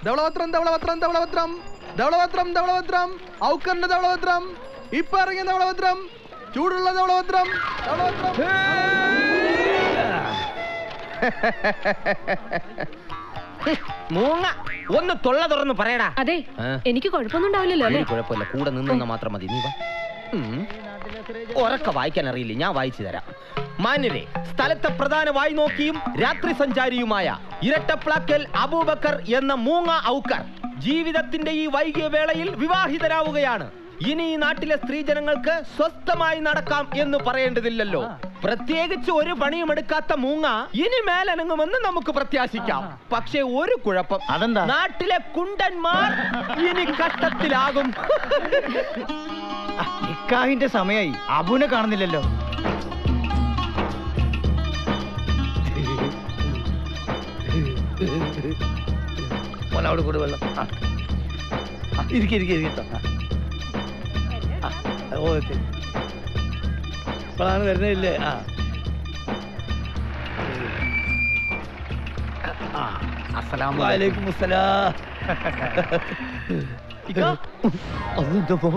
ധവളപത്രം ധവളപത്രം ധവളപത്രം ധവളപത്രം ധവളപത്രം ഔക്കറിന്റെ ധവളപത്രം ഇപ്പൊ ഇറങ്ങിയ ധവളപത്രം ചൂടുള്ള ധവളപത്രം ധവളപത്രം മൂങ്ങ ഒന്ന് തൊള്ള തുറന്ന് പറയടാ അതെ ആ. എനിക്ക് കുഴപ്പമൊന്നും ഉണ്ടാവില്ലല്ലോ അല്ലേ ഒരു കുഴപ്പമില്ല കൂടെ നിന്നാ മാത്രം മതി നീ വാ ഉം. ഉറക്കെ വായിക്കാൻ അറിയില്ല ഞാൻ വായിച്ചു തരാം മാന്യരെ സ്ഥലത്തെ പ്രധാന വായി നോക്കിയും രാത്രി സഞ്ചാരിയുമായ ഇരട്ടപ്ലാക്കൽ അബൂബക്കർ എന്ന മൂങ്ങ ഔക്കർ ജീവിതത്തിന്റെ ഈ വൈകിയ വേളയിൽ വിവാഹിതരാവുകയാണ് ഇനി ഈ നാട്ടിലെ സ്ത്രീജനങ്ങൾക്ക് സ്വസ്ഥമായി നടക്കാം എന്ന് പറയേണ്ടതില്ലല്ലോ പ്രത്യേകിച്ച് ഒരു പണിയും എടുക്കാത്ത മൂങ്ങ ഇനി മേലനങ്ങുമെന്ന് നമുക്ക് പ്രത്യാശിക്കാം പക്ഷേ ഒരു കുഴപ്പം അതെന്താ? നാട്ടിലെ കുണ്ടന്മാർ ഇനി കട്ടത്തിലാകും നിക്കാഹിന്റെ സമയായി അബുനെ കാണുന്നില്ലല്ലോ മോനവിടെ കൂടെ വെള്ളം ആ. ആ, ഇരിക്ക് ഇരിക്ക് ഇരിക്കട്ടോ ആ. ആ, ഓ എത്തി. ഇപ്പോഴാണ് വരുന്നില്ലേ ആ വാലേക്കും മുസ്സലാം അതെന്തപ്പോ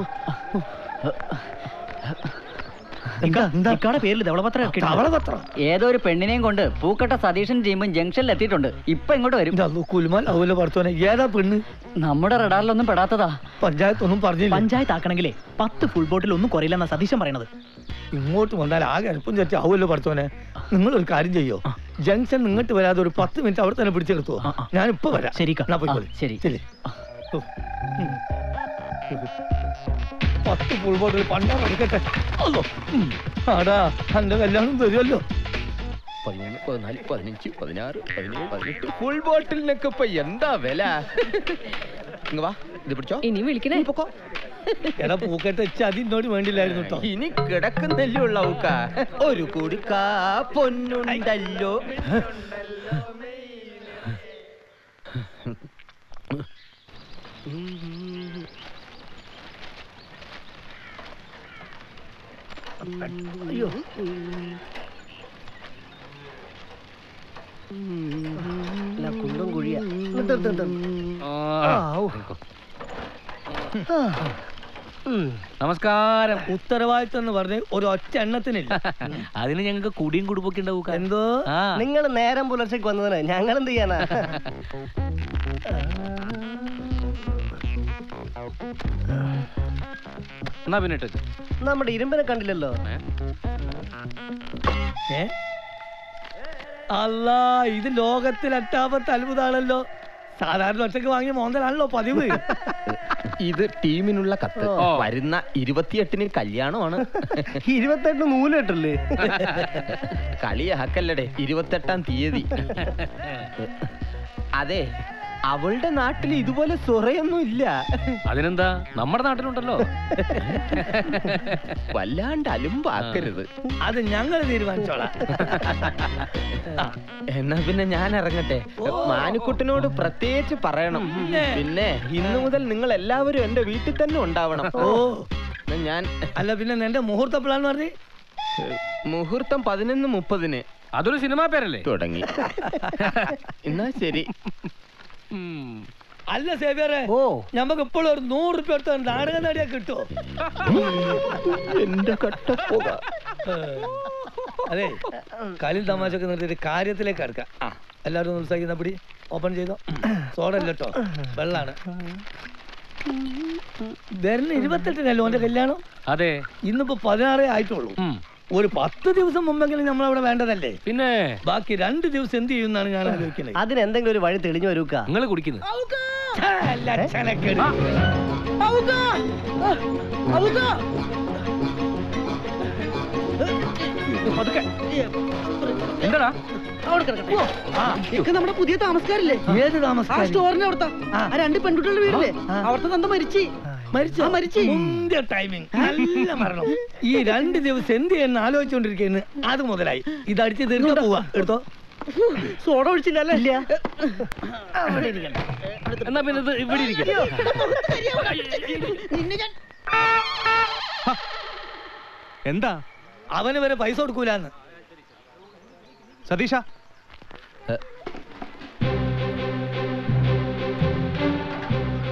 പേരിൽ ധവളപത്രം തവളപത്രം ഏതോ ഒരു പെണ്ണിനെയും കൊണ്ട് പൂക്കട്ട സതീശൻ ടീമും ജംഗ്ഷനിൽ എത്തിയിട്ടുണ്ട് ഇപ്പൊ ഇങ്ങോട്ട് വരും ഇതല്ലോ കുലുമാൽ അതുപോലെ പഠിച്ചോനെ ഏതാ പെണ്ണ് നമ്മുടെ റഡാറിലൊന്നും പെടാത്തതാ പഞ്ചായത്തൊന്നും പറഞ്ഞില്ല പഞ്ചായത്ത് ആക്കണമെങ്കിലേ പത്ത് ഫുൾ ബോട്ടിൽ ഒന്നും കുറയില്ലെന്നാ സതീശൻ പറയണത് ഇങ്ങോട്ട് വന്നാൽ ആകെ അല്പം ചേർച്ച ആവുമല്ലോ പഠിച്ചോനെ നിങ്ങളൊരു കാര്യം ചെയ്യോ ജംഗ്ഷൻ ഇങ്ങോട്ട് വരാതെ ഒരു പത്ത് മിനിറ്റ് അവിടെ തന്നെ പിടിച്ചെടുത്തോ ആ, ആ. ഞാൻ ഇപ്പൊ വരാം ശരിക്കാ. എന്നാ പോയിക്കോളി. ആ, ശരി. ശരി ഓ. ഉം. പത്ത് ഫുൾ ബോട്ടിൽ പണ്ടാ പഠിക്കട്ടെ അല്ലോ ഉം. ആടാ എന്റെ കല്യാണം തരുമല്ലോ പതിമൂന്ന് പതിനാല് പതിനഞ്ച് പതിനാറ് പതിനേഴ് പതിനെട്ട് ഫുൾ ബോട്ടിലിനൊക്കെ ഇപ്പൊ എന്താ വില ഇങ്ങ് വാ ഇത് പിടിച്ചോ ഇനിയും വിളിക്കണേ പൊക്കോ എടാ പൂക്കെട്ട് വെച്ച് അതിനോട് വേണ്ടില്ലായിരുന്നു കേട്ടോ ഇനി കിടക്കുന്നല്ലേ ഉള്ള ഊക്ക ഒരു കുടുക്ക പൊന്നുണ്ടല്ലോ അയ്യോ കുണ്ടും കുഴിയാ നമസ്കാരം ഉത്തരവാദിത്തം എന്ന് പറഞ്ഞ് ഒരു ഒറ്റ എണ്ണത്തിനില്ല അതിന് ഞങ്ങൾക്ക് കുടിയും കുടുംബൊക്കെ ഉണ്ടാവും എന്തോ ആ നിങ്ങൾ നേരം പുലർച്ചയ്ക്ക് വന്നതിന് ഞങ്ങൾ എന്ത് ചെയ്യാനാ എന്നാ പിന്നെ ഇട്ടേക്ക്. നമ്മുടെ ഇരുമ്പിനെ കണ്ടില്ലല്ലോ ഏ അല്ല ഇത് ലോകത്തിൽ എട്ടാമത്തെ അത്ഭുതമാണല്ലോ സാധാരണ ഒറ്റക്ക് വാങ്ങിയ മോന്തലാണല്ലോ പതിവ് ഇത് ടീമിനുള്ള കത്ത് ഓ. വരുന്ന ഇരുപത്തിയെട്ടിന് കല്യാണമാണ് ഇരുപത്തെട്ട് നൂല് കെട്ടല്ലേ കളിയാക്കല്ലടേ ഇരുപത്തെട്ടാം തീയതി അതെ അവളുടെ നാട്ടിൽ ഇതുപോലെ സൊറയൊന്നും ഇല്ല അതിനെന്താ നമ്മുടെ നാട്ടിലുണ്ടല്ലോ വല്ലാണ്ട് അലുമ്പാക്കരുത് അത് ഞങ്ങൾ തീരുമാനിച്ചോളാം എന്നാ പിന്നെ ഞാൻ ഇറങ്ങട്ടെ മാനുക്കുട്ടനോട് പ്രത്യേകിച്ച് പറയണം പിന്നെ ഇന്നു മുതൽ നിങ്ങൾ എല്ലാവരും എന്റെ വീട്ടിൽ തന്നെ ഉണ്ടാവണം ഓ എന്നാ ഞാൻ അല്ല പിന്നെ നിന്റെ മുഹൂർത്ത പ്ലാൻ പറഞ്ഞ് മുഹൂർത്തം പതിനൊന്ന് മുപ്പതിന് അതൊരു സിനിമാ പേരല്ലേ തുടങ്ങി എന്നാ ശരി ഉം. അല്ല സേവിയറെ ഓ ഞമ്മക്ക് ഇപ്പോഴും ഒരു നൂറ് റുപ്യ എടുത്ത നാടകം നടിയാ കിട്ടുമോ എന്റെ കട്ടപ്പുക അതെ കളി തമാശക്ക് നിർത്തിയിട്ട് കാര്യത്തിലേക്ക് അടുക്കാം എല്ലാവരും ഒന്ന് ഉത്സാഹിക്കുന്ന പിടി ഓപ്പൺ ചെയ്തോ സോഡ അല്ല കേട്ടോ വെള്ളാണ് വരുന്ന ഇരുപത്തെട്ടിനല്ലോ ഓന്റെ കല്യാണം അതെ ഇന്നിപ്പോ പതിനാറേ ആയിട്ടുള്ളൂ ഉം. ഒരു പത്ത് ദിവസം മുമ്പെങ്കിലും നമ്മളവിടെ വേണ്ടതല്ലേ പിന്നെ ബാക്കി രണ്ട് ദിവസം എന്ത് ചെയ്യുമെന്നാണ് ഞാൻ ആലോചിക്കുന്നത് അതിന് എന്തെങ്കിലും ഒരു വഴി തെളിഞ്ഞു വരൂക്ക നിങ്ങൾ കുടിക്കുന്നത് ഛേ, ലക്ഷണക്കേട്. പതുക്കെ. എന്താടാ നമ്മുടെ പുതിയ താമസക്കാരില്ലേ ഏത് താമസം സ്റ്റോറിന്റെ അവിടുത്തെ ആ. ആ രണ്ട് പെൺകുട്ടികളുടെ വീടില്ലേ അവിടുത്തെ തന്ത മരിച്ചു മരിച്ചോ മരിച്ചു. മുന്തിയ ടൈമിംഗ് നല്ല മരണം ഈ രണ്ട് ദിവസം എന്ത് ചെയ്യുന്ന ആലോചിച്ചോണ്ടിരിക്കുന്നു അത് മുതലായി ഇത് അടിച്ച് തീർക്കാൻ പോവാ എടുത്തോ സോഡ ഒഴിച്ചില്ലല്ലേ ഇല്ല എന്നാ പിന്നെ ഇത് ഇവിടെ ഇരിക്കട്ടെ എന്താ അവന് വരെ പൈസ കൊടുക്കൂലെന്ന് സതീഷ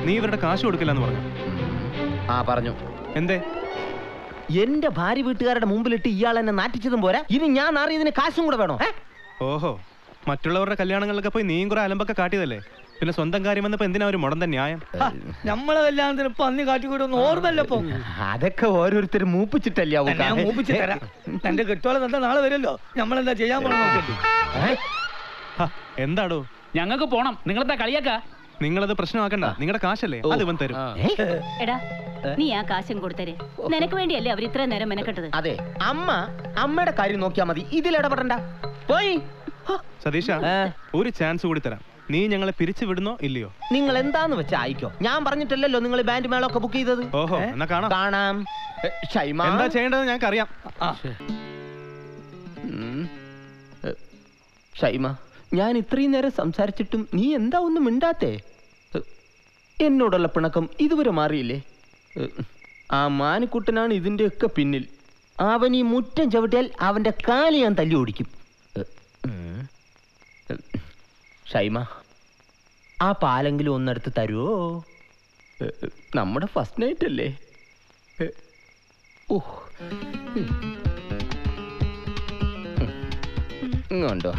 നീ ഇവരുടെ കാശ് കൊടുക്കില്ല എന്ന് പറഞ്ഞു ആ പറഞ്ഞു എന്തേ എന്റെ ഭാര്യ വീട്ടുകാരുടെ മുമ്പിലിട്ട് ഇയാൾ എന്നെ നാറ്റിച്ചതും പോരാ ഇനി ഞാൻ നാറിയതിന് കാശും കൂടെ വേണോ ഏ? ഓഹോ മറ്റുള്ളവരുടെ കല്യാണങ്ങളിലൊക്കെ പോയി നീയും കുറെ അലമ്പൊക്കെ കാട്ടിയതല്ലേ പിന്നെ സ്വന്തം കാര്യം വന്നപ്പോ എന്തിനാ ഒരു മുടന്ത ന്യായം ആ, നമ്മളെ കല്യാണത്തിന് പന്നി കാട്ടിക്കൂടൊന്നും ഓർമ്മല്ലപ്പോ അതൊക്കെ ഓരോരുത്തരും മൂപ്പിച്ചിട്ടല്ലേ ആവൂ. ഞാൻ മൂപ്പിച്ച് തരാം എന്റെ കെട്ടോളം എന്താ നാളെ വരുമല്ലോ നമ്മളെന്താ ചെയ്യാൻ പോണെന്ന് നോക്കട്ടെ ഏ? ഹ, എന്താടോ ഞങ്ങൾക്ക് പോണം നിങ്ങളെന്താ കളിയാക്ക നിങ്ങളത് പ്രശ്നമാക്കണ്ട നിങ്ങളുടെ കാശല്ലേ അത് ഇവൻ തരും ഏ? എടാ നീ ആ കാശും കൊടുത്തരെ നിനക്ക് വേണ്ടിയല്ലേ അവർ ഇത്രയും നേരം മെനക്കെട്ടത് അതെ അമ്മ അമ്മയുടെ കാര്യം നോക്കിയാ മതി ഇതിൽ ഇടപെടണ്ട പോയി സതീഷ ഏ? ഒരു ചാൻസ് കൂടി തരാം നീ ഞങ്ങളെ പിരിച്ചു വിടുന്നോ ഇല്ലയോ നിങ്ങൾ എന്താന്ന് വെച്ചാ അയക്കോ ഞാൻ പറഞ്ഞിട്ടല്ലല്ലോ നിങ്ങൾ ബാൻഡ് മേളൊക്കെ ബുക്ക് ചെയ്തത് ഓഹോ എന്നാ കാണാം കാണാം ഏ, ഷൈമ എന്താ ചെയ്യേണ്ടത് ഞങ്ങൾക്ക് അറിയാം ആ ഉം. ഏ, ഷൈമ ഞാൻ ഇത്രയും നേരം സംസാരിച്ചിട്ടും നീ എന്താ ഒന്നും മിണ്ടാത്തേ ഏ, എന്നോടുള്ള പിണക്കം ഇതുവരെ മാറിയില്ലേ ഏ, ആ മാനുക്കുട്ടനാണ് ഇതിൻ്റെയൊക്കെ പിന്നിൽ അവൻ ഈ മുറ്റം ചവിട്ടിയാൽ അവൻ്റെ കാല് ഞാൻ തല്ലി ഓടിക്കും ഏ, ഉം. ഏ, ഷൈമ ആ പാലെങ്കിലും ഒന്നെടുത്ത് തരുമോ ഏ, ഏ, നമ്മുടെ ഫസ്റ്റ് നൈറ്റ് അല്ലേ ഏ, ഓ ഇങ്ങോട്ടോ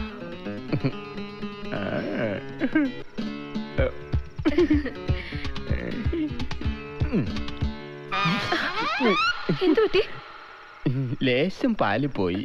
എന്തു പറ്റി ലേശം പാല് പോയി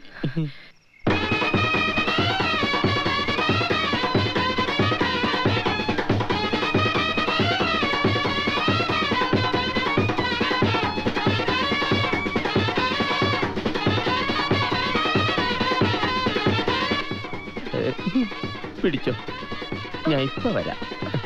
ഏ, പിടിച്ചോ ഞാൻ ഇപ്പൊ വരാം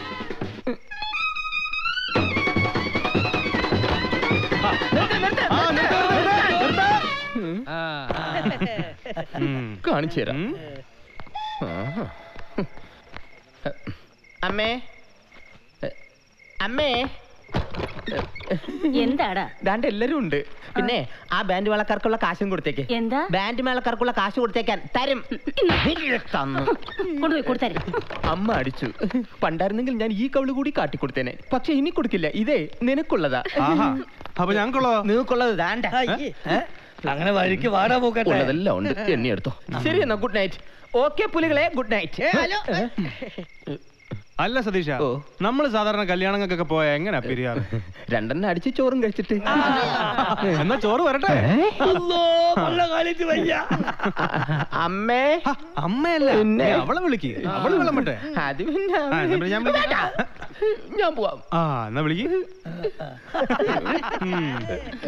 ഉം. കാണിച്ചു തരാം ഉം. ആഹാ. അമ്മേ അമ്മേ എന്താടാ ദാണ്ട് എല്ലാരും ഉണ്ട് പിന്നെ ആ ബാൻഡ് മേളക്കാർക്കുള്ള കാശും കൊടുത്തേക്ക് എന്താ ബാൻഡ് മേളക്കാർക്കുള്ള കാശ് കൊടുത്തേക്കാൻ തരും തന്നു കൊണ്ടുപോയി കൊടുത്തരെ അമ്മ അടിച്ചു പണ്ടായിരുന്നെങ്കിൽ ഞാൻ ഈ കവിള് കൂടി കാട്ടിക്കൊടുത്തേനെ പക്ഷെ ഇനി കൊടുക്കില്ല ഇതേ നിനക്കുള്ളതാ ആഹാ അപ്പൊ ഞങ്ങൾക്കുള്ളതോ നിനക്കുള്ളത് ദാണ്ട അയ്യേ. ഏ? അങ്ങനെ വഴിക്ക് വാടാ പോക്കട്ടെ ഉള്ളതെല്ലാം ഉണ്ട് എണ്ണി എടുത്തോ ശരി എന്നാ ഗുഡ് നൈറ്റ് ഓക്കെ പുലികളെ ഗുഡ് നൈറ്റ് അല്ല സതീഷ ഓ. നമ്മൾ സാധാരണ കല്യാണങ്ങൾക്കൊക്കെ പോയ എങ്ങനെ പിരിയാറ് രണ്ടെണ്ണം അടിച്ച് ചോറും കഴിച്ചിട്ട് എന്നാ ചോറ് വരട്ടെ അല്ലോ പള്ള കാലിച്ച് വയ്യ അമ്മേ ഹ, അമ്മയല്ല പിന്നെ? നീ അവളെ വിളിക്ക് അവള് വിളമ്പട്ടെ അത് പിന്നെ ആ, എന്നാ പിന്നെ ഞാൻ വിളിക്കാം. വേണ്ട. ഞാൻ പോവാം ആ എന്നാ വിളിക്ക് ഉം.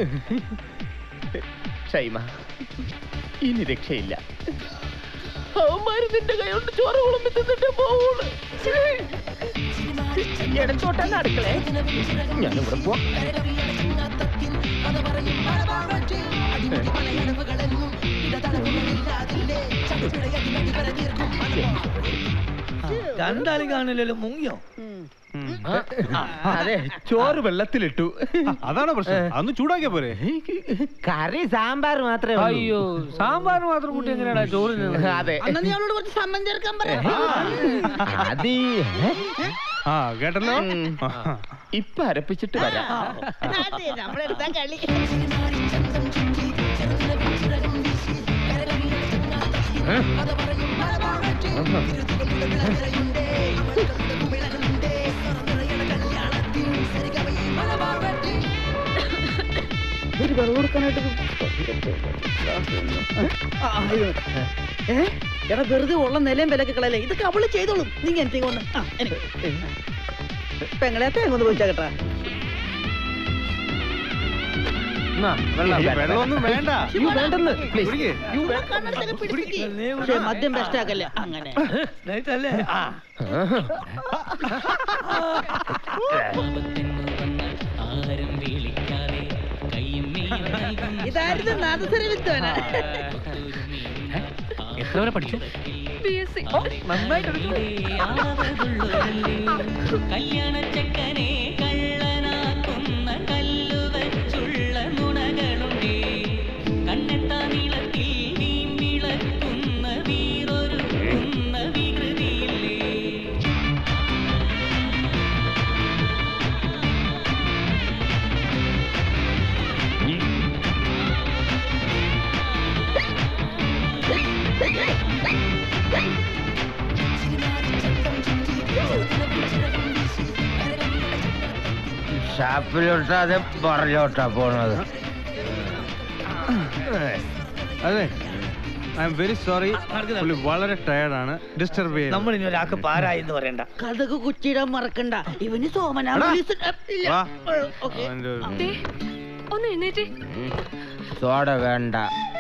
ഷൈമ ഇനി രക്ഷയില്ല അവന്മാര് നിന്റെ കൈ കൊണ്ട് ചോറ് വിളമ്പി തിന്നിട്ടേ പോവുള്ളൂ ഇടത്തോട്ടാണ് അടുക്കളേ ഞാനിവിടെ പോവാം രണ്ടാളും കാണില്ലല്ലോ മുങ്ങിയോ ഉം. ആ, അതെ ചോറ് വെള്ളത്തിലിട്ടു ആ, അതാണോ പ്രശ്നം അതൊന്ന് ചൂടാക്കിയ പോരെ കറി സാമ്പാർ മാത്രമേ ഉള്ളൂ. അയ്യോ സാമ്പാർ മാത്രം കൂട്ടി എങ്ങനെയാടാ ചോറ് തിന്നുന്നത്? അതെ അന്നാ നീ അവളോട് കുറച്ച് സമ്മൻ ചേർക്കാൻ പറ അത് ഈ- ഏ? ആ കേട്ടല്ലോ ഉം. ആ. ഇപ്പൊ അരപ്പിച്ചിട്ട് വരാം നമ്മളെടുത്താ കളി ഒരു വെള്ളം കൊടുക്കാനായിട്ട് ആ, ആ, ഇത്. ഏ എടാ വെറുതെ ഉള്ള നിലയും വിലക്ക് കളയല്ലേ ഇതൊക്കെ അവള് ചെയ്തോളും നീ എനിക്ക് കൊണ്ട് ആ എനിക്ക് പെങ്ങളെ തേങ്ങൊന്ന് പോയിച്ചാ കേട്ടാ എന്നാ, വെള്ളം. ഈ വെള്ളമൊന്നും വേണ്ട അയ്യോ, വേണ്ടെന്ന് please. കുടിക്ക്. പക്ഷേ മദ്യം ബെസ്റ്റാക്കല്ലേ അങ്ങനെ നൈറ്റ് അല്ലേ ആ ഇതായിരുന്നു നാദസ്വര വിദ്വാനാ എത്ര വരെ പഠിച്ചു കല്യാണച്ചക്കനെ കള്ളനാക്കുന്ന കല്ലുവച്ചുള്ള നുണകളുണ്ടേ കണ്ണെത്താ നീളത്തിൽ വീമ്പിളക്കുന്ന വീറൊരുക്കുന്ന വികൃതിയില്ലേ ഷാപ്പിലോട്ടാതെ പറഞ്ഞോട്ടാ പോണത് അതെ ഐ എം വെരി സോറി പുള്ളി വളരെ ടയർഡാണ് ഡിസ്റ്റർബ് ചെയ്യുന്നത് നമ്മൾ ഇനി ഒരാൾക്ക് പാരായി എന്ന് പറയണ്ട കഥക് കുച്ചിടാൻ മറക്കണ്ട ഇവന് സോമനാ എടാ. പോലീസ് ഇല്ല. വാ. ഓക്കേ. അവൻ്റെ ഒരു- ദേ, ഒന്ന് എഴുന്നേറ്റ് സോഡ വേണ്ട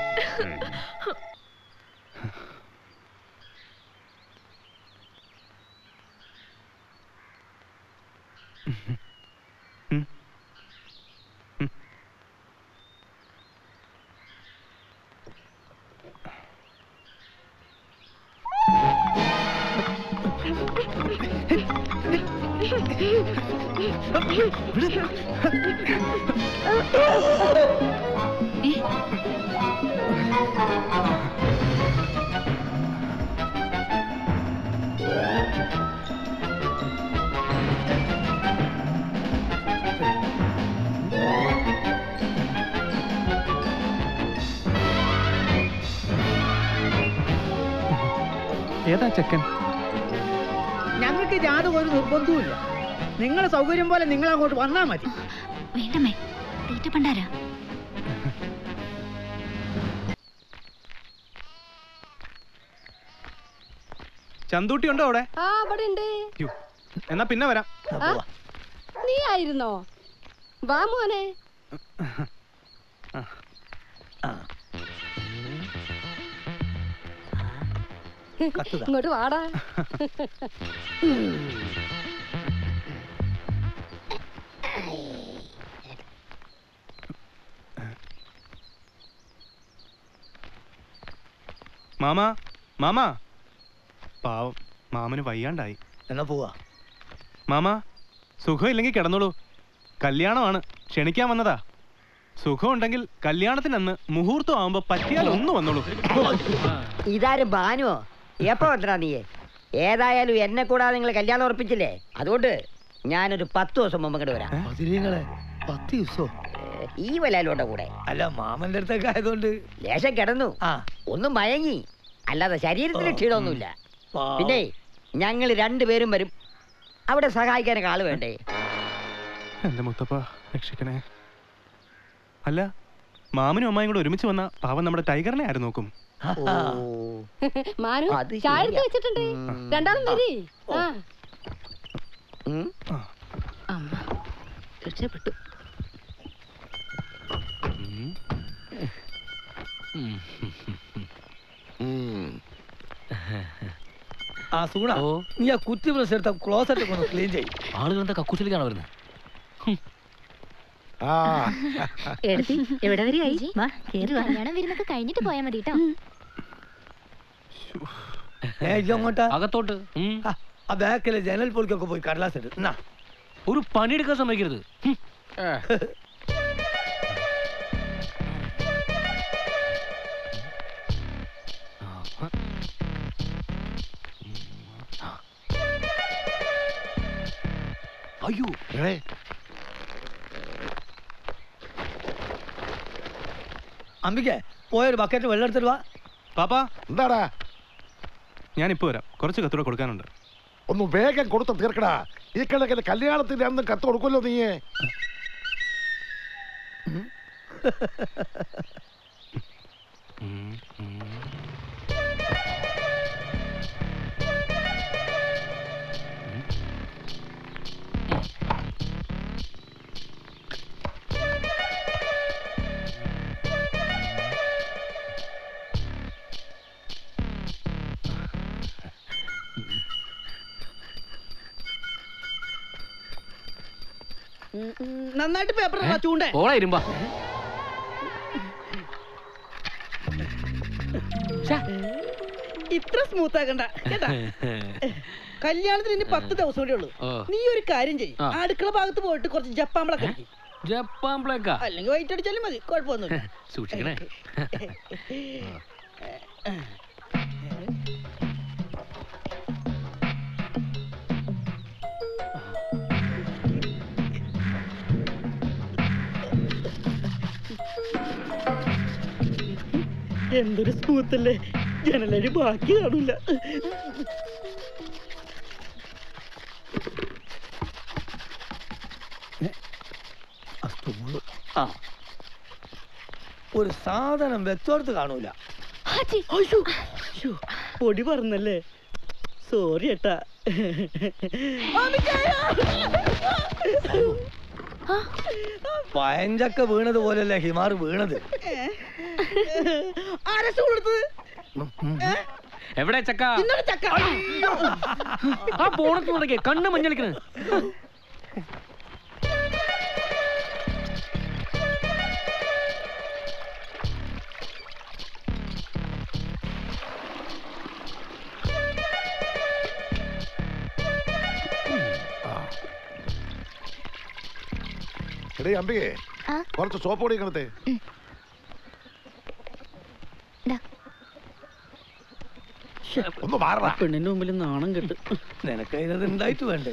ഏതാ ചെക്കൻ ഞങ്ങൾക്ക് ജാതകം ഒരു നിർബന്ധവുമില്ല നിങ്ങളെ സൗകര്യം പോലെ നിങ്ങൾ അങ്ങോട്ട് വന്നാ മതി വേണ്ടമ്മേ തീറ്റ പണ്ടാരാ ചന്തൂട്ടി ഉണ്ടോ അവിടെ ആ അവിടെ ഉണ്ട് യ്യോ, എന്നാ പിന്നെ വരാം ആ, നീ ആയിരുന്നോ വാ മോനെ കത്തുക ഇങ്ങോട്ട് വാടാ മാമാ മാമാ പാവം മാമന് വയ്യാണ്ടായി എന്നാ പോവാ മാമാ സുഖമില്ലെങ്കിൽ കിടന്നോളൂ കല്യാണമാണ് ക്ഷണിക്കാൻ വന്നതാ സുഖമുണ്ടെങ്കിൽ കല്യാണത്തിനന്ന് മുഹൂർത്തം ആവുമ്പോ പറ്റിയാൽ ഒന്ന് വന്നോളൂ ഇതാരും ബാനുവോ എപ്പോ വന്നടാ നീ ഏതായാലും എന്നെ കൂടാതെ നിങ്ങൾ കല്യാണം ഉറപ്പിച്ചില്ലേ അതുകൊണ്ട് ഞാനൊരു പത്ത് ദിവസം മുമ്പ് ഇങ്ങോട്ട് വരാം പതിരീങ്ങളെ പത്ത് ദിവസോ ഈ വലാലോടെ കൂടെ അല്ല മാമന്റെ അടുത്തൊക്കെ ആയതുകൊണ്ട് ലേശം കിടന്നു ആ ഒന്നും മയങ്ങി അല്ലാതെ ശരീരത്തിന് ക്ഷീണമൊന്നുമില്ല പാവം. പിന്നെ ഞങ്ങൾ രണ്ടുപേരും വരും അവിടെ സഹായിക്കാനൊക്കെ ആള് വേണ്ടേ എന്റെ മുത്തപ്പ രക്ഷിക്കണേ അല്ല മാമനും അമ്മായും കൂടെ ഒരുമിച്ച് വന്ന പാവം നമ്മുടെ ടൈഗറിനെ ആര് നോക്കും മാനു അത് ചായ എടുത്ത് ശരിയാ. വെച്ചിട്ടുണ്ട് ഉം. രണ്ടാളും വരി ആ ഉം? അമ്മ രക്ഷപ്പെട്ടു ആ സൂണ നീ ആ കുറ്റി ബ്രഷ് എടുത്ത ക്ലോസറ്റ് കൊണ്ട് ക്ലീൻ ചെയ്യും ആളുകൾ എന്താ കക്കൂസിലേക്കാണ് വരുന്നത് എടുത്തി എവിടെ വരെയായി വാ കേറി വാ കല്യാണം വരുന്നൊക്കെ കഴിഞ്ഞിട്ട് പോയാൽ മതി കേട്ടോ ഏ ഇജ്ജ് അങ്ങോട്ടാ അകത്തോട്ട് ഉം. ആ, ആ ബാക്കിലെ ജനൽ പൊളിക്കൊക്കെ പോയി കടലാസ് എടു എന്നാ ഒരു പണിയെടുക്കാൻ സമ്മതിക്കരുത് ഉം. അയ്യോ അമ്പിക്കെ പോയൊരു ബക്കറ്റ് വെള്ളം എടുത്തിട്ട് വാ പാപ്പാ എന്താടാ ഞാനിപ്പോ വരാം കുറച്ച് കത്തൂടെ കൊടുക്കാനുണ്ട് ഒന്ന് വേഗം കൊടുത്ത് തീർക്കടാ ഈ കണക്കിന് കല്യാണത്തിന്റെ അന്ന് കത്ത് കൊടുക്കുമല്ലോ നീയെ ഉം, ഉം, നന്നായിട്ട് പേപ്പർ ചൂണ്ടേ പോടാ ഇരുമ്പാ ഇത്ര സ്മൂത്ത് ആക്കണ്ട കേട്ടാ കല്യാണത്തിന് ഇനി പത്ത് ദിവസം കൂടെ ഉള്ളൂ ഓ. നീ ഒരു കാര്യം ചെയ്യും ആ. അടുക്കള ഭാഗത്ത് പോയിട്ട് കുറച്ച് ജപ്പാമ്പളൊക്കെ അടിക്ക്. ജപ്പാൻ പ്ലേക്കാ അല്ലെങ്കിൽ വൈറ്റ് അടിച്ചാലും മതി കുഴപ്പമൊന്നുമില്ല സൂക്ഷിക്കണേ എന്തൊരു സ്മൂത്ത് അല്ലേ ജനലടി ബാക്കി കാണൂല സ്റ്റൂള് ആ ഒരു സാധനം വെച്ചോർത്ത് കാണൂല അയ്യോ, അയ്യോ, പൊടി പറഞ്ഞല്ലേ സോറി ഏട്ടാ പയഞ്ചക്ക വീണത് പോലെയല്ലേ ഹിമാർ വീണത് ആരാ സ്റ്റൂൾ എടുത്തത് എവിടെ ചക്ക ഇന്നലെ ചക്ക ആ പോണത്ത് നടക്കേ കണ്ണ് മഞ്ഞളിക്കണ് എടേ അമ്പികേ കുറച്ച് സോപ്പ് പൊടി കിടത്തേ ഒന്ന് മാറടാ പെണ്ണിന്റെ മുമ്പിൽ നാണം കെട്ട് നിനക്ക് അതിനത് ഉണ്ടായിട്ട് വേണ്ടേ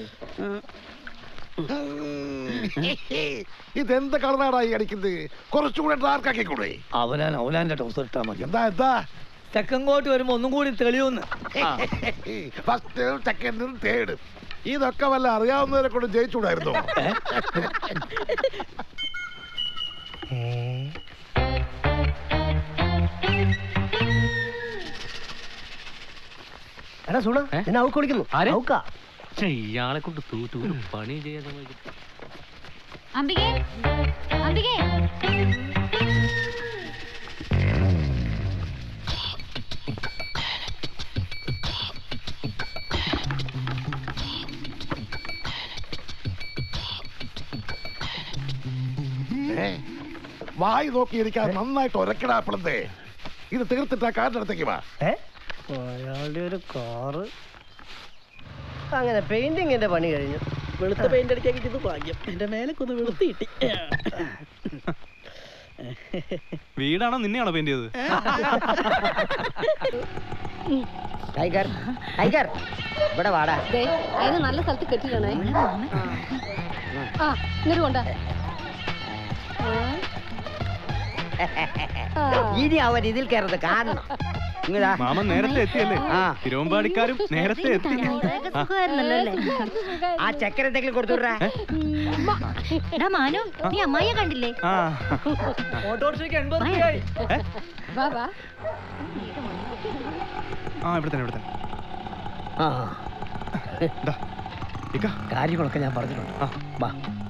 ഇതെന്ത് കളറാടാ ഈ അടിക്കുന്നത് കുറച്ചുകൂടെ ഡാർക്ക് ആക്കിക്കൂടെ അവനാൻ അവനാന്റെ ടൗസർ ഇട്ടാ മതി എന്താ എന്താ സെക്കൻഡ് കോട്ട് വരുമ്പോ ഒന്നും കൂടി തെളിയൂന്ന് ഫസ്റ്റും സെക്കൻഡും തേർഡും ഇതൊക്കെ വല്ല അറിയാവുന്നവരെ കൊണ്ട് ജയിച്ചുകൂടായിരുന്നോ എടാ സുണ എന്നെ ഔക്ക് വിളിക്കുന്നു ആര്? ഔക്കാ ഛെ, ഇയാളെ കൊണ്ട് തൂത്തു ഒരു പണി ചെയ്യാൻ സമ്മതിക്കില്ല. അംബികേ അംബികേ ഏ? വായി നോക്കിയിരിക്കാൻ നന്നായിട്ട് ഒരക്കടാ പിളന്തേ ഇത് തീർത്തിട്ട് ആ കാറിന്റെ അടുത്തേക്ക് വാ ഏ അയാളുടെ ഒരു കാറ് അങ്ങനെ പെയിന്റിങ്ങിന്റെ പണി കഴിഞ്ഞു വെളുത്ത പെയിന്റ് അടിക്കാൻ കിട്ടിയത് ഭാഗ്യം എന്റെ മേലൊക്കെ ഒന്ന് വെളുത്ത് കിട്ടി വീടാണോ നിന്നെയാണോ പെയിന്റ് ചെയ്തത് ടൈഗർ ടൈഗർ ഇവിടെ വാടാ ദേ അതിന് നല്ല സ്ഥലത്ത് കെട്ടിടണേ ആ ഇങ്ങോട്ട് കൊണ്ട ഇനി അവൻ ഇതിൽ കയറുന്നത് കാണണം ഇങ്ങതാ മാമൻ നേരത്തെ എത്തിയല്ലേ ആ തിരുവമ്പാടിക്കാരും നേരത്തെ എത്തി ആ. ആ ചക്കര എന്തെങ്കിലും കൊടുത്തുവിട്രാ എടാ മാനു നീ അമ്മായിയെ കണ്ടില്ലേ ആ ഓട്ടോറിക്ഷയ്ക്ക് എൺപത് വാ. രൂപയായി വാ വാ ആ ഇവിടെ തന്നെ ഇവിടെ തന്നെ ആ ദാ, ഇക്ക. കാര്യങ്ങളൊക്കെ ഞാൻ പറഞ്ഞിട്ടുണ്ട് ആ. വാ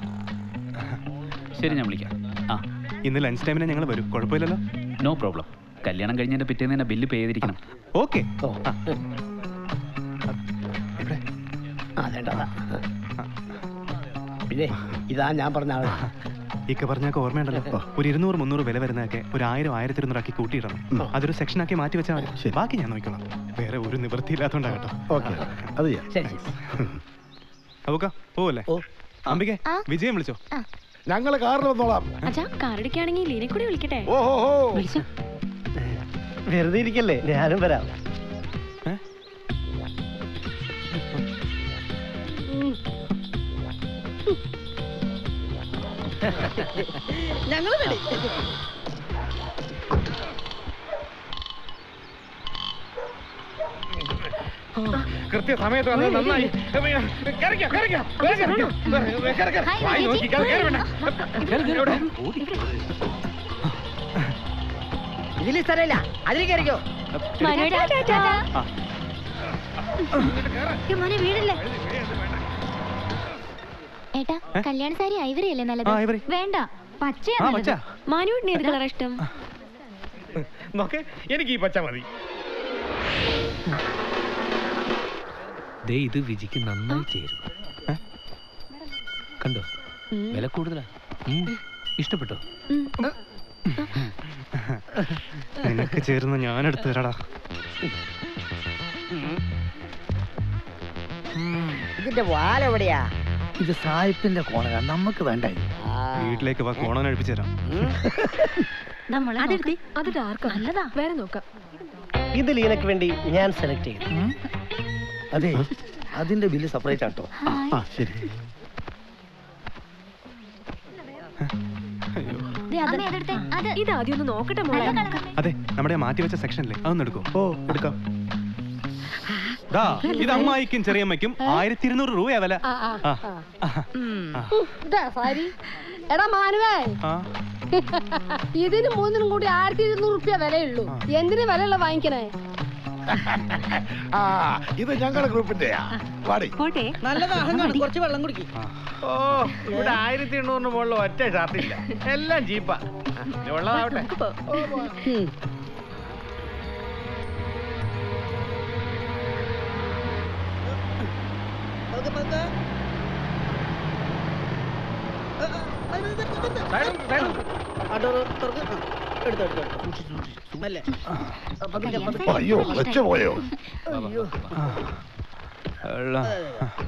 ശരി ഞാൻ വിളിക്കാം ആ ഇന്ന് ലഞ്ച് ടൈമിന് ഞങ്ങൾ വരും കുഴപ്പമില്ലല്ലോ നോ പ്രോബ്ലം കല്യാണം കഴിഞ്ഞതിന്റെ പിറ്റേന്ന് തന്നെ ബില്ല് പേ ചെയ്തിരിക്കണം ഓക്കെ ഓ അതേണ്ടതാ പിന്നെ ഇതാ ഞാൻ പറഞ്ഞ ആള് ഇക്ക പറഞ്ഞൊക്കെ ഓർമ്മയുണ്ടല്ലോ ഒരു ഇരുന്നൂറ് മുന്നൂറ് വില വരുന്നതൊക്കെ ഒരു ആയിരം ആയിരത്തി ഇരുന്നൂറ് ആക്കി കൂട്ടിയിടണം അതൊരു സെക്ഷൻ ആക്കി മാറ്റി വെച്ചാൽ മതി ബാക്കി ഞാൻ നോക്കിക്കോളാം വേറെ ഒരു നിവൃത്തിയില്ലാത്തോണ്ടാ കേട്ടോ ഓക്കെ അത് ചെയ്യാം ശരി അവക്ക പോവല്ലേ അംബികെ വിജയം വിളിച്ചോ ഞങ്ങള് കാറിൽ വന്നോളാം അച്ഛാ കാറടിക്കാണെങ്കിൽ ലീനെ കൂടി വിളിക്കട്ടെ ഓഹോ ഹോ വിളിച്ചു വെറുതെ ഇരിക്കല്ലേ ഞാനും വരാം ഞങ്ങള് ready. കൃത്യസമയത്ത് വന്നത് നന്നായി കരയ്ക്കോ, കരയ്ക്കോ, വേഗം കരയ്ക്കോ. കരയ്ക്കോ. വായി നോക്കി കര- കര വേണ്ട. എവിടെ? ഇതിൽ സ്ഥലമില്ല അതിൽ കയറിക്കോ മോനെ വീടല്ലേ ഏട്ടാ കല്യാണ സാരി ഐവറി അല്ലേ നല്ലത് ആ, ivory. വേണ്ട പച്ചയാ ആ, നല്ലത് പച്ച. മാനുവിന് ഏത് കളർ ഇഷ്ടം നോക്ക് എനിക്ക് ഈ പച്ച മതി ദേ ഇത് വിജിക്ക് നന്നായി ചേരും കണ്ടോ വില കൂടുതലാ ഉം. ഇഷ്ടപ്പെട്ടോ നിനക്ക് ചേരുന്ന ഞാൻ എടുത്തു തരാടാ ഇതിന്റെ വാൽ എവിടെയാ ഇത് സായിപ്പിന്റെ കോണക നമുക്ക് വേണ്ട ഇത്. വീട്ടിലേക്ക് വാ കോണൻ അഴിപ്പിച്ചു തരാം അതെടുത്തി അത് ഡാർക്കാ നല്ലതാ വേറെ നോക്കാം ഇത് ലീനക്ക് വേണ്ടി ഞാൻ സെലക്ട് ചെയ്തു അതെ അതിന്റെ ബില്ല് സെപ്പറേറ്റ് ആട്ടോ ആ ശരി ഇത് ആദ്യം ഒന്ന് നോക്കട്ടെ മോളെ അതെ നമ്മുടെ മാറ്റി വെച്ച സെക്ഷനില്ലേ അതൊന്ന് എടുക്കോ ഓ എടുക്കാം ദാ, ഇത് അമ്മായിക്കും ചെറിയമ്മയ്ക്കും ആയിരത്തി ഇരുന്നൂറ് രൂപയാ വില ആ, ആ, ആ. ആ. ഇതാ സാരി എടാ മാനുവേ ആ. ഇതിന് മൂന്നിനും കൂടി ആയിരത്തി ഇരുന്നൂറ് റുപ്യ വിലയുള്ളൂ എന്തിനു വിലയുള്ള വാങ്ങിക്കണേ ആ ഇത് ഞങ്ങളുടെ ഗ്രൂപ്പിന്റെ പാടി പോട്ടെ നല്ല ദാഹം കാണും കുറച്ച് വെള്ളം കുടിക്കും ഓ ഇവിടെ ആയിരത്തി എണ്ണൂറിന് മുകളിൽ ഒറ്റ ഷർട്ടില്ല എല്ലാം ജീപ്പാ ഇനി ഉള്ളതാവട്ടെ പതുക്കെ, പതുക്കെ. ആ, ആ, ആ, ഇത്, ഇത്, ഇത്. ആ, ഡോറ് തുറക്ക്. ആ, എടുത്തോ, എടുത്തോ, എടുത്തോ. മെല്ലെ. ആ, പതുക്കെ, പതുക്കെ. അയ്യോ വെച്ചു പോയോ അയ്യോ. വെള്ളം.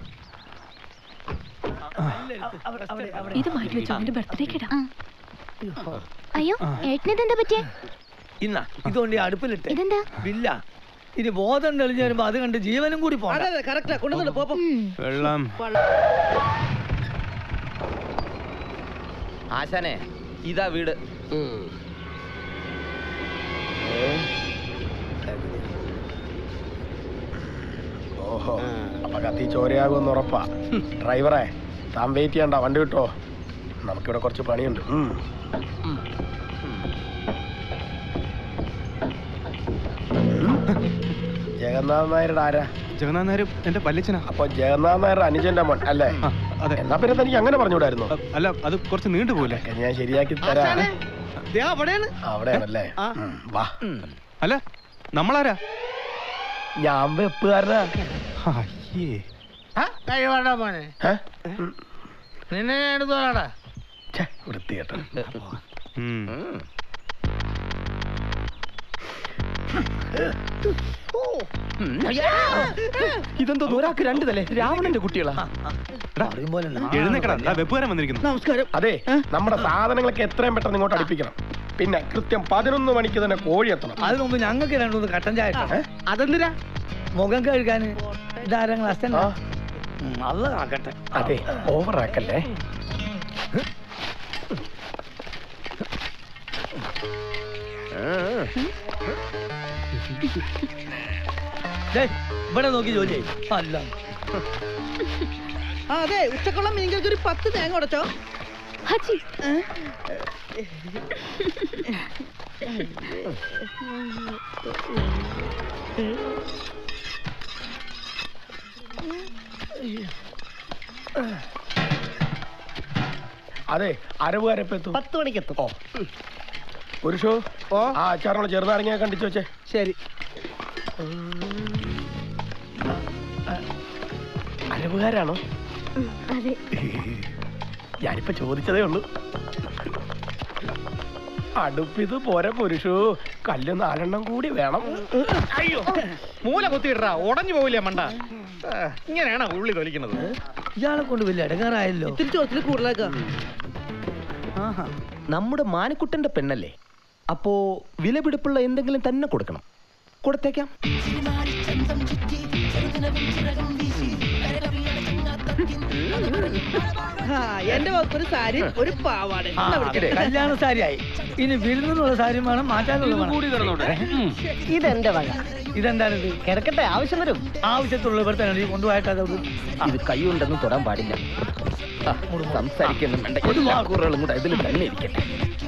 ഇത് മാറ്റി വെച്ചോ അവന്റെ ബർത്ത്ഡേക്ക് ഇടാം അയ്യോ ഏട്ടനെന്താ പറ്റിയേ ഇന്നാ ഇതുകൊണ്ട് ഈ അടുപ്പിലിട്ട് ഇതെന്താ ബില്ല ഇനി ബോധം തെളിഞ്ഞു വരുമ്പോ അത് കണ്ട് ജീവനും കൂടി അതെ പോകണ്ട അതെ കറക്റ്റാ കൊണ്ടുവന്നു പോ പോ. വെള്ളം ആശാനെ ഇതാ വീട് ഓഹോ അപ്പൊ കത്തി ചോരയാകുമെന്ന് ഉറപ്പാ ഡ്രൈവറെ താൻ വെയിറ്റ് ചെയ്യണ്ട വണ്ടി വിട്ടോ നമുക്കിവിടെ കുറച്ച് പണിയുണ്ട് ഉം. ജഗന്നാഥ് നായരുടെ ആരാ ജഗന്നാഥ് നായർ എന്റെ വല്യച്ഛനാ അപ്പൊ ജഗന്നാഥ് നായരുടെ അനുജന്റെ മോൻ അല്ലേ അതെ എന്നാ പിന്നെ തനിക്ക് അങ്ങനെ പറഞ്ഞുകൂടായിരുന്നു അല്ല അത് കുറച്ച് നീണ്ടുപോലെ ഞാൻ ശരിയാക്കി തരാം ആശാനെ, ദേ അവിടെയാണ് അവിടെയാണല്ലേ ഉം, വാ അല്ല നമ്മളാരാ ഞാൻ വെപ്പുകാരനാ അയ്യേ കഴിവാടാ മോനെ ഏ? നിന്നെ ഞാൻ എടുത്തോളാടാ ഛെ, വൃത്തികെട്ട ഇതെന്തോ ഒരാൾക്ക് രണ്ട് തലേ രാവണന്റെ കുട്ടികളാ എഴുന്നേക്കടാ ദാ വെപ്പുകാരൻ വന്നിരിക്കുന്നു നമസ്കാരം അതെ നമ്മുടെ സാധനങ്ങളൊക്കെ എത്രയും പെട്ടെന്ന് ഇങ്ങോട്ട് അടുപ്പിക്കണം പിന്നെ കൃത്യം പതിനൊന്ന് മണിക്ക് തന്നെ കോഴി എത്തണം അതിനു മുമ്പ് ഞങ്ങൾക്ക് രണ്ടു കട്ടൻ ചായ ഇട്ടോ. അതെന്തിനാ മുഖം കഴുകാന് ഇതാരെങ്കിലും അസ്റ്റന്റ് അത് ആക്കട്ടെ അതെ ഓവറാക്കല്ലേ ദേ, ഇവിടെ നോക്കി ജോലി ചെയ്യ്. അല്ല ആ അതെ ഉച്ചക്കുള്ള മീൻകൾക്ക് ഒരു പത്ത് തേങ്ങ ഉടച്ചോ ഏ? അതെ അരവുകാരെപ്പോ എത്തും പത്ത് മണിക്ക് എത്തും ഓ പുരുഷോ ആ അച്ചാറിനോട് ചെറുനാരങ്ങ കണ്ടിച്ചു വെച്ചേ ശരി അരവുകാരാണോ അതെ ഞാനിപ്പോ ചോദിച്ചതേ ഉള്ളൂ അടുപ്പിത് പോരെ പുരുഷു കല്ല് നാലെണ്ണം കൂടി വേണം അയ്യോ മൂല കുത്തിയിട്ടാ ഉടഞ്ഞു പോവില്ലേ മണ്ട ആ, ഇങ്ങനെയാണോ ഉള്ളി തൊലിക്കുന്നത് ഇയാളെ കൊണ്ട് വലിയ ഇടങ്ങാറായല്ലോ ഇത്തിരി ചോദ്യത്തിൽ കൂടുതലാക്കാം നമ്മുടെ മാനക്കുട്ടന്റെ പെണ്ണല്ലേ അപ്പോ വിലപിടിപ്പുള്ള എന്തെങ്കിലും തന്നെ കൊടുക്കണം കൊടുത്തേക്കാം ആ എന്റെ വകുപ്പ് ഒരു സാരി ഒരു പാവാട ആ, കല്യാണ സാരിയായി ഇനി വിരുന്നുള്ള സാരി വേണം മാറ്റാനുള്ള കൂടി ഇതെന്റെ വക ഇതെന്താണിത് കിടക്കട്ടെ ആവശ്യം വരും ആവശ്യത്തുള്ള ഇവിടെ തന്നെ കൊണ്ടുപോയിട്ട് അത് ഇത് കൈ കൊണ്ടൊന്നും തൊടാൻ പാടില്ല ആ, സംസാരിക്കുന്നു വേണ്ട എല്ലാ കൂറുകളും കൂടെ ഇതിൽ തന്നെ ഇരിക്കട്ടെ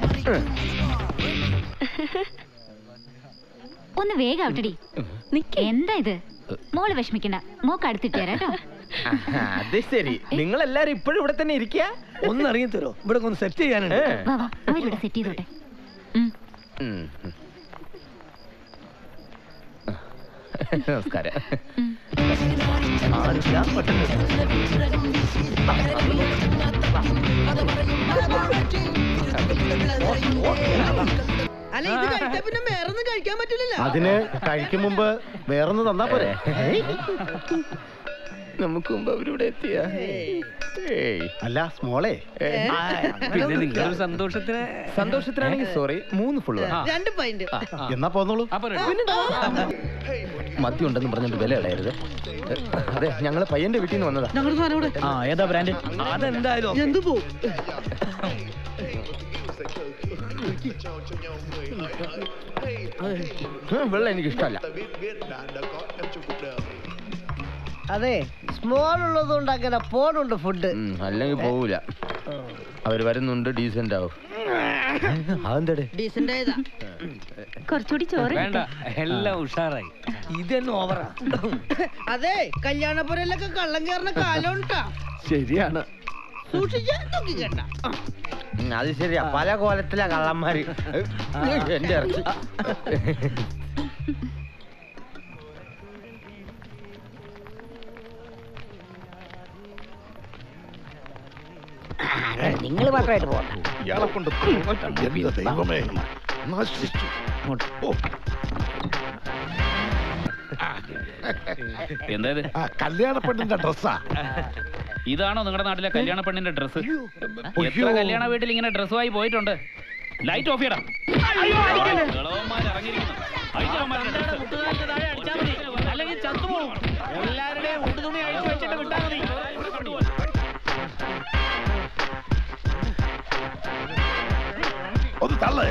ഒന്ന് വേഗം ഔട്ടടി എന്താ ഇത് മോള് വിഷമിക്കണ്ട മോക്ക് അടുത്തിട്ട് തരാം കേട്ടോ ആഹാ, അത് ശരി നിങ്ങൾ എല്ലാരും ഇപ്പോഴും ഇവിടെ തന്നെ ഇരിക്കുക ഒന്ന് ഇറങ്ങി തരോ ഇവിടെ ഒന്ന് സെറ്റ് ചെയ്യാനുണ്ട് വാ വാ അവരിവിടെ സെറ്റ് ചെയ്തോട്ടെ നമസ്കാരം അല്ല ഇത് കഴിച്ചാ പിന്നെ വേറൊന്നും കഴിക്കാൻ പറ്റില്ലല്ലോ അതിന് കഴിക്കും മുമ്പ് വേറൊന്ന് തന്നാ പോരെ നമുക്ക് മുമ്പ് അവരിവിടെ എത്തിയ അല്ല സ്മോളെ പിന്നെ നിങ്ങളൊരു സന്തോഷത്തിന് സന്തോഷത്തിനാണെങ്കിൽ സോറി മൂന്ന് ഫുള്ള് രണ്ട് പൈന്റ് എന്നാ പോന്നോളൂ മദ്യം ഉണ്ടെന്ന് പറഞ്ഞിട്ട് വില കളയരുത് അതെ ഞങ്ങള് പയ്യന്റെ വീട്ടിൽ നിന്ന് വന്നതാ ഞങ്ങളുടെ സാധനം ഇവിടെ ആ ഏതാ ബ്രാൻഡ് അതെന്തായാലും എന്ത് പോ ഉം, വെള്ളം എനിക്ക് ഇഷ്ടമല്ല അതെ സ്മോൾ ഉള്ളതുകൊണ്ട് അങ്ങനെ പോണുണ്ട് ഫുഡ് ഉം, അല്ലെങ്കിൽ പോവൂല അവര് വരുന്നുണ്ട് ഡീസന്റ് ആവും അതെന്തടേ ഡീസന്റ് ആയതാ കുറച്ചുകൂടി ചോറ് വേണ്ട എല്ലാം ഉഷാറായി ഇതെന്നെ ഓവറാ അതെ കല്യാണപ്പുരയിലൊക്കെ കള്ളം കയറുന്ന കാലം ഉണ്ടാ ശരിയാണ് സൂക്ഷിച്ചാ നോക്കിക്കണ്ട ഉം, അത് ശരിയാ പല കോലത്തിലാ കള്ളന്മാര് എന്റെ ഇറച്ചി നിങ്ങൾ മാത്രമായിട്ട് പോകണ്ട ഇയാളെ കൊണ്ട് എന്റെ ദൈവമേ നശിച്ചു ഓ, എന്താ ഇത് ആ കല്യാണ പെണ്ണിന്റെ ഡ്രസ്സാ ഇതാണോ നിങ്ങളുടെ നാട്ടിലെ കല്യാണ പെണ്ണിന്റെ ഡ്രസ്സ് എത്ര അയ്യോ. കല്യാണ വീട്ടിൽ ഇങ്ങനെ ഡ്രസ്സുമായി പോയിട്ടുണ്ട് ലൈറ്റ് ഓഫ് ചെയ്യണം ഇളവന്മാര് ഇറങ്ങിയിരിക്കുന്നു. അഴിച്ച് അവന്മാരുടെ dress. അല്ലെങ്കിൽ ചത്തുപോകും എല്ലാവരുടെയും ഉടുതുണി അഴിച്ചു വെച്ചിട്ട് വിട്ടാ മതി ഒന്ന് തള്ളേ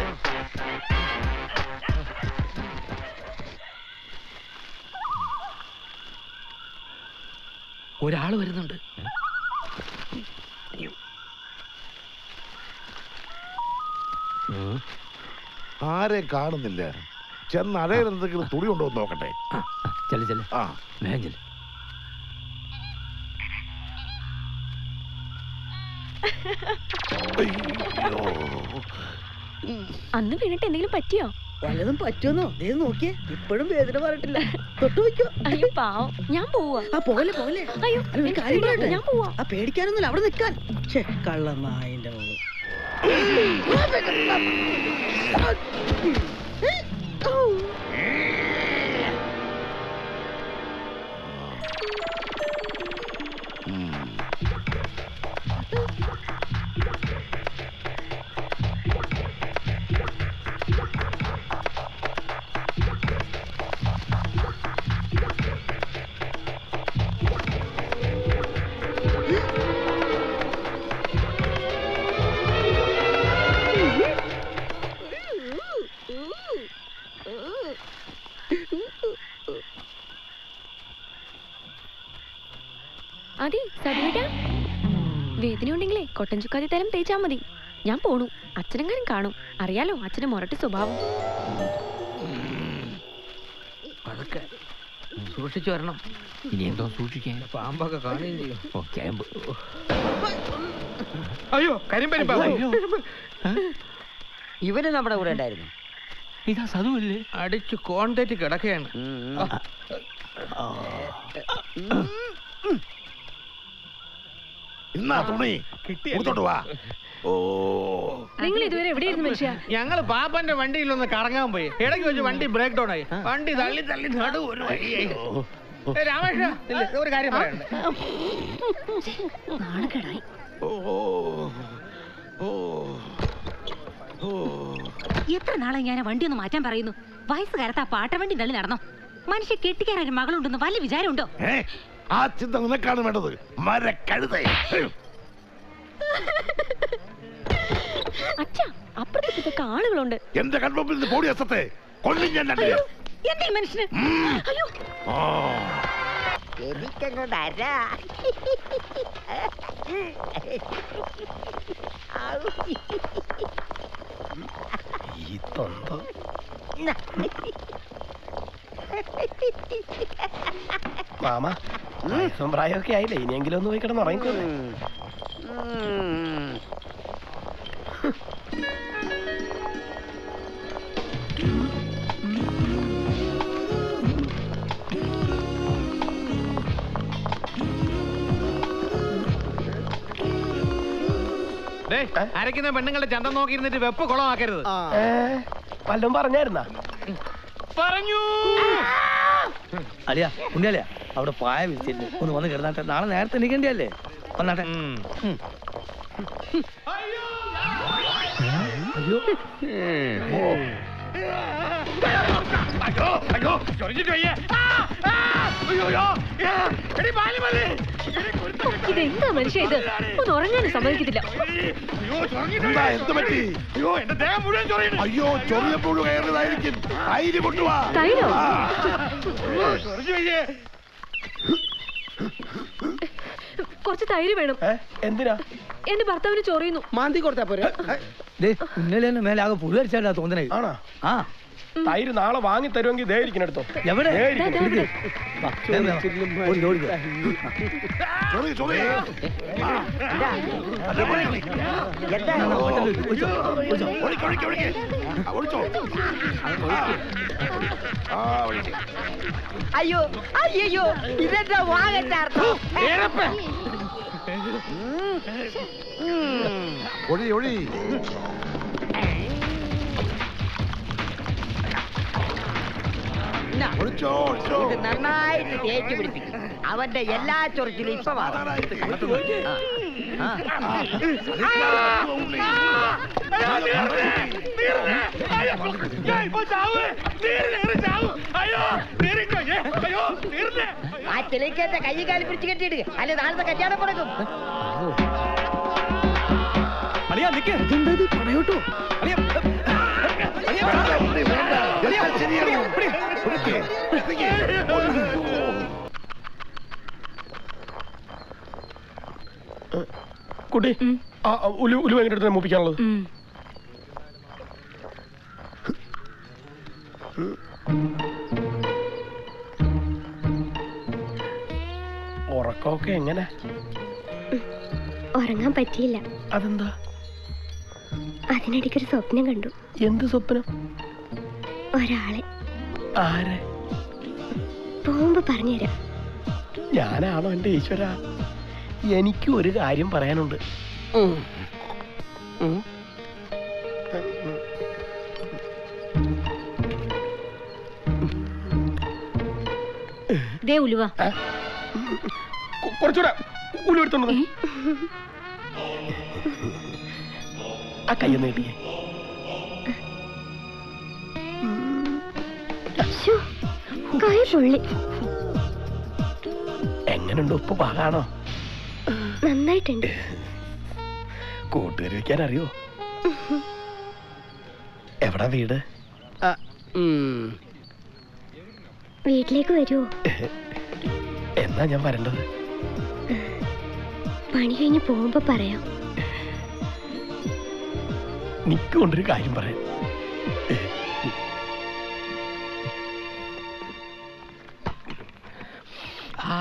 ഒരാള് വരുന്നുണ്ട് ആരെ കാണുന്നില്ല ചെന്ന് അഴയിൽ എന്തെങ്കിലും തുണി ഉണ്ടോ എന്ന് നോക്കട്ടെ ചെല്ലു ചെല്ലു ആ വേഗം ചെല്ലു അയ്യോ അന്ന് വീണിട്ട് എന്തെങ്കിലും പറ്റിയോ വല്ലതും പറ്റുമെന്നോ ദേ നോക്കിയേ ഇപ്പോഴും വേദന പറഞ്ഞിട്ടില്ല തൊട്ടു വെക്കോ അയ്യോ പാവം ഞാൻ പോവാ ആ പോലെ പോലെ അയ്യോ അല്ല ഒരു കാര്യം പേടിയാ, പറയട്ടെ ഞാൻ പോവാ ആ പേടിക്കാനൊന്നുമില്ല അവിടെ നിൽക്കാൻ ഛേ കള്ളനായിന്റെ മോള് അതെ സതുവേട്ടാ വേദന ഉണ്ടെങ്കിലേ കൊട്ടൻ ചുക്കാതി തരം തേച്ചാ മതി ഞാൻ പോണു അച്ഛനെങ്ങാനും കാണും അറിയാലോ അച്ഛന് മുരട്ട് സ്വഭാവം പതുക്കെ സൂക്ഷിച്ചു വരണം ഇനി എന്തോ സൂക്ഷിക്കാൻ പാമ്പൊക്കെ കാണുകയും ചെയ്യും ഓ ചേമ്പ് അയ്യോ കരിമ്പരിപ്പാ ഇവന് നമ്മുടെ കൂടെ ഉണ്ടായിരുന്നു ഇതാ സതുവല്ലേ അടിച്ച് കോണ്ടേറ്റ് കിടക്കുകയാണ് ഇന്നാ തുണി കൊടുത്തോട്ട് വാ ഓ നിങ്ങൾ ഇതുവരെ എവിടെയായിരുന്നു മനുഷ്യ ഞങ്ങള് പാപ്പന്റെ വണ്ടിയിൽ ഒന്ന് കറങ്ങാൻ പോയി ഇടയ്ക്ക് വെച്ച് വണ്ടി ബ്രേക്ക് ഡൗൺ ആയി വണ്ടി തള്ളി തള്ളി നടു ഒരു വഴിയായി ഏ, രാമേഷ ഇല്ല, ഒരു കാര്യം പറയണ്ട നാണക്കേടായി ഓ ഓ ഓ എത്ര നാളെ ഞാൻ ആ വണ്ടി ഒന്ന് മാറ്റാൻ പറയുന്നു വയസ്സുകാരത്ത് ആ പാട്ടവണ്ടി തള്ളി നടന്നോ മനുഷ്യ കെട്ടിക്കാൻ ഒരു മകളുണ്ടെന്ന് വല്ല വിചാരമുണ്ടോ ഏ ആ ചിന്ത നിനക്കാണ് വേണ്ടത് മരക്കഴുതേ അച്ഛാ അപ്പുറത്ത് ഇതൊക്കെ ആളുകളുണ്ട് എന്റെ കൺമുമ്പിൽ നിന്ന് പോടി അസത്തെ കൊല്ലും ഞാൻ രണ്ടേ എന്തേ ഈ മനുഷ്യന് അയ്യോ ആ എനിക്കങ്ങോട്ട് അരാ ഈ തൊണ്ട മാമ വയസ്സും പ്രായമൊക്കെ ആയില്ലേ ഇനിയെങ്കിലും ഒന്ന് പോയി കിടന്ന് ഉറങ്ങിക്കോളെ ദേ, അരയ്ക്കുന്ന പെണ്ണുങ്ങളുടെ ചന്തം നോക്കിയിരുന്നിട്ട് വെപ്പ് കുളമാക്കരുത് വല്ലതും പറഞ്ഞായിരുന്നാ പറഞ്ഞു അളിയ ഉണ്ണിയളിയ അവിടെ പായ വിരിച്ചിട്ടുണ്ട് ഒന്ന് വന്ന് കിടന്നാട്ടെ നാളെ നേരത്തെ എണീക്കേണ്ടിയല്ലേ വന്നാട്ടെ ഉം. അയ്യോ അയ്യോ അയ്യോ ചൊറിഞ്ഞിട്ട് വയ്യ ആ, ആ, അയ്യോ അയ്യോ ആ, എടി പാല് മതി എടി, കുരുത്തം കെട്ടവളെ. ഇതെന്താ മനുഷ്യ ഇത് ഒന്ന് ഉറങ്ങാനും സമ്മതിക്കത്തില്ല അയ്യോ ചൊറിഞ്ഞിട്ട് എന്താ വയ്യ. എന്ത് പറ്റി അയ്യോ എന്റെ ദേഹം മുഴുവൻ ചൊറിയുന്നു അയ്യോ ചൊറിയപ്പോഴും കയറിയതായിരിക്കും തൈര് കൊണ്ടുവാ തൈരോ? ആ. അയ്യോ, ചൊറിഞ്ഞു വയ്യേ കുറച്ച് തൈര് വേണം എന്തിനാ എന്റെ ഭർത്താവിന് ചൊറിയുന്നു മാന്തി കൊടുത്താ പോരെ ദേ ഇന്നലെ തന്നെ മേലെ ആകെ പുഴു അടിച്ചാലാ തോന്നണേ ആണോ ആ തൈര് നാളെ വാങ്ങി തരുമെങ്കിൽ ദേ ഇരിക്കണം എടുത്തോ എവിടെ ദേ ഇരിക്കുന്നു. ഇരിക്ക്. വാ, വേഗം വേഗം. ഓടിക്കോ, ഓടിക്കോ. ചൊറി, ചൊറി. ഒളിക്ക്, ഒളിക്ക്, ഒളിക്ക്. ആ, ഒളിച്ചോ. ആ, ഒളിക്ക്. അയ്യോ അയ്യോ ഇതെന്താ വാങ്ങച്ചാർത്തോ ഒഴി ഒഴി ഒളിച്ചോ ഒളിച്ചോ ഇത് നന്നായിട്ട് തേച്ച് പിടിപ്പിക്കും അവന്റെ എല്ലാ ചൊറിച്ചിലും ഇപ്പൊ മാറും ആ. ആ. ആ ചെളിക്കേറ്റ കൈ കാലി പിടിച്ച് കെട്ടിയിടുക അല്ലെ നാളത്തെ കല്യാണം മുടങ്ങും അളിയാ നിക്ക് പറയൂട്ടോ കുട്ടി ആ ആ, ഉലു ഉലു എങ്ങനെ എടുത്ത് മൂപ്പിക്കാനുള്ളത് ഉറക്കമൊക്കെ എങ്ങനെ ഉറങ്ങാൻ പറ്റിയില്ല അതെന്താ അതിനിടയ്ക്കൊരു സ്വപ്നം കണ്ടു എന്ത് സ്വപ്നം ഒരാളെ ആരെ പോകുമ്പോ പറഞ്ഞുതരാം ഞാനാണോ എന്റെ ഈശ്വര എനിക്ക് ഒരു കാര്യം പറയാനുണ്ട് ഉം. ഉം. ദേ ഉലുവ കൊ- കുറച്ചുകൂടെ ഉലു എടുത്തോണ്ട് വന്നേ. ആ കയ്യൊന്ന് കിട്ടിയേ ശ്ശോ, കൈ പൊള്ളി എങ്ങനെയുണ്ട് ഉപ്പ് പാകാണോ നന്നായിട്ടുണ്ട് കൂട്ടുകറി വെക്കാൻ അറിയോ എവിടാ വീട് വീട്ടിലേക്ക് വരുമോ എന്നാ ഞാൻ വരേണ്ടത് പണി കഴിഞ്ഞ് പോകുമ്പോ പറയാം നിക്കൊണ്ടൊരു കാര്യം പറയാം ആ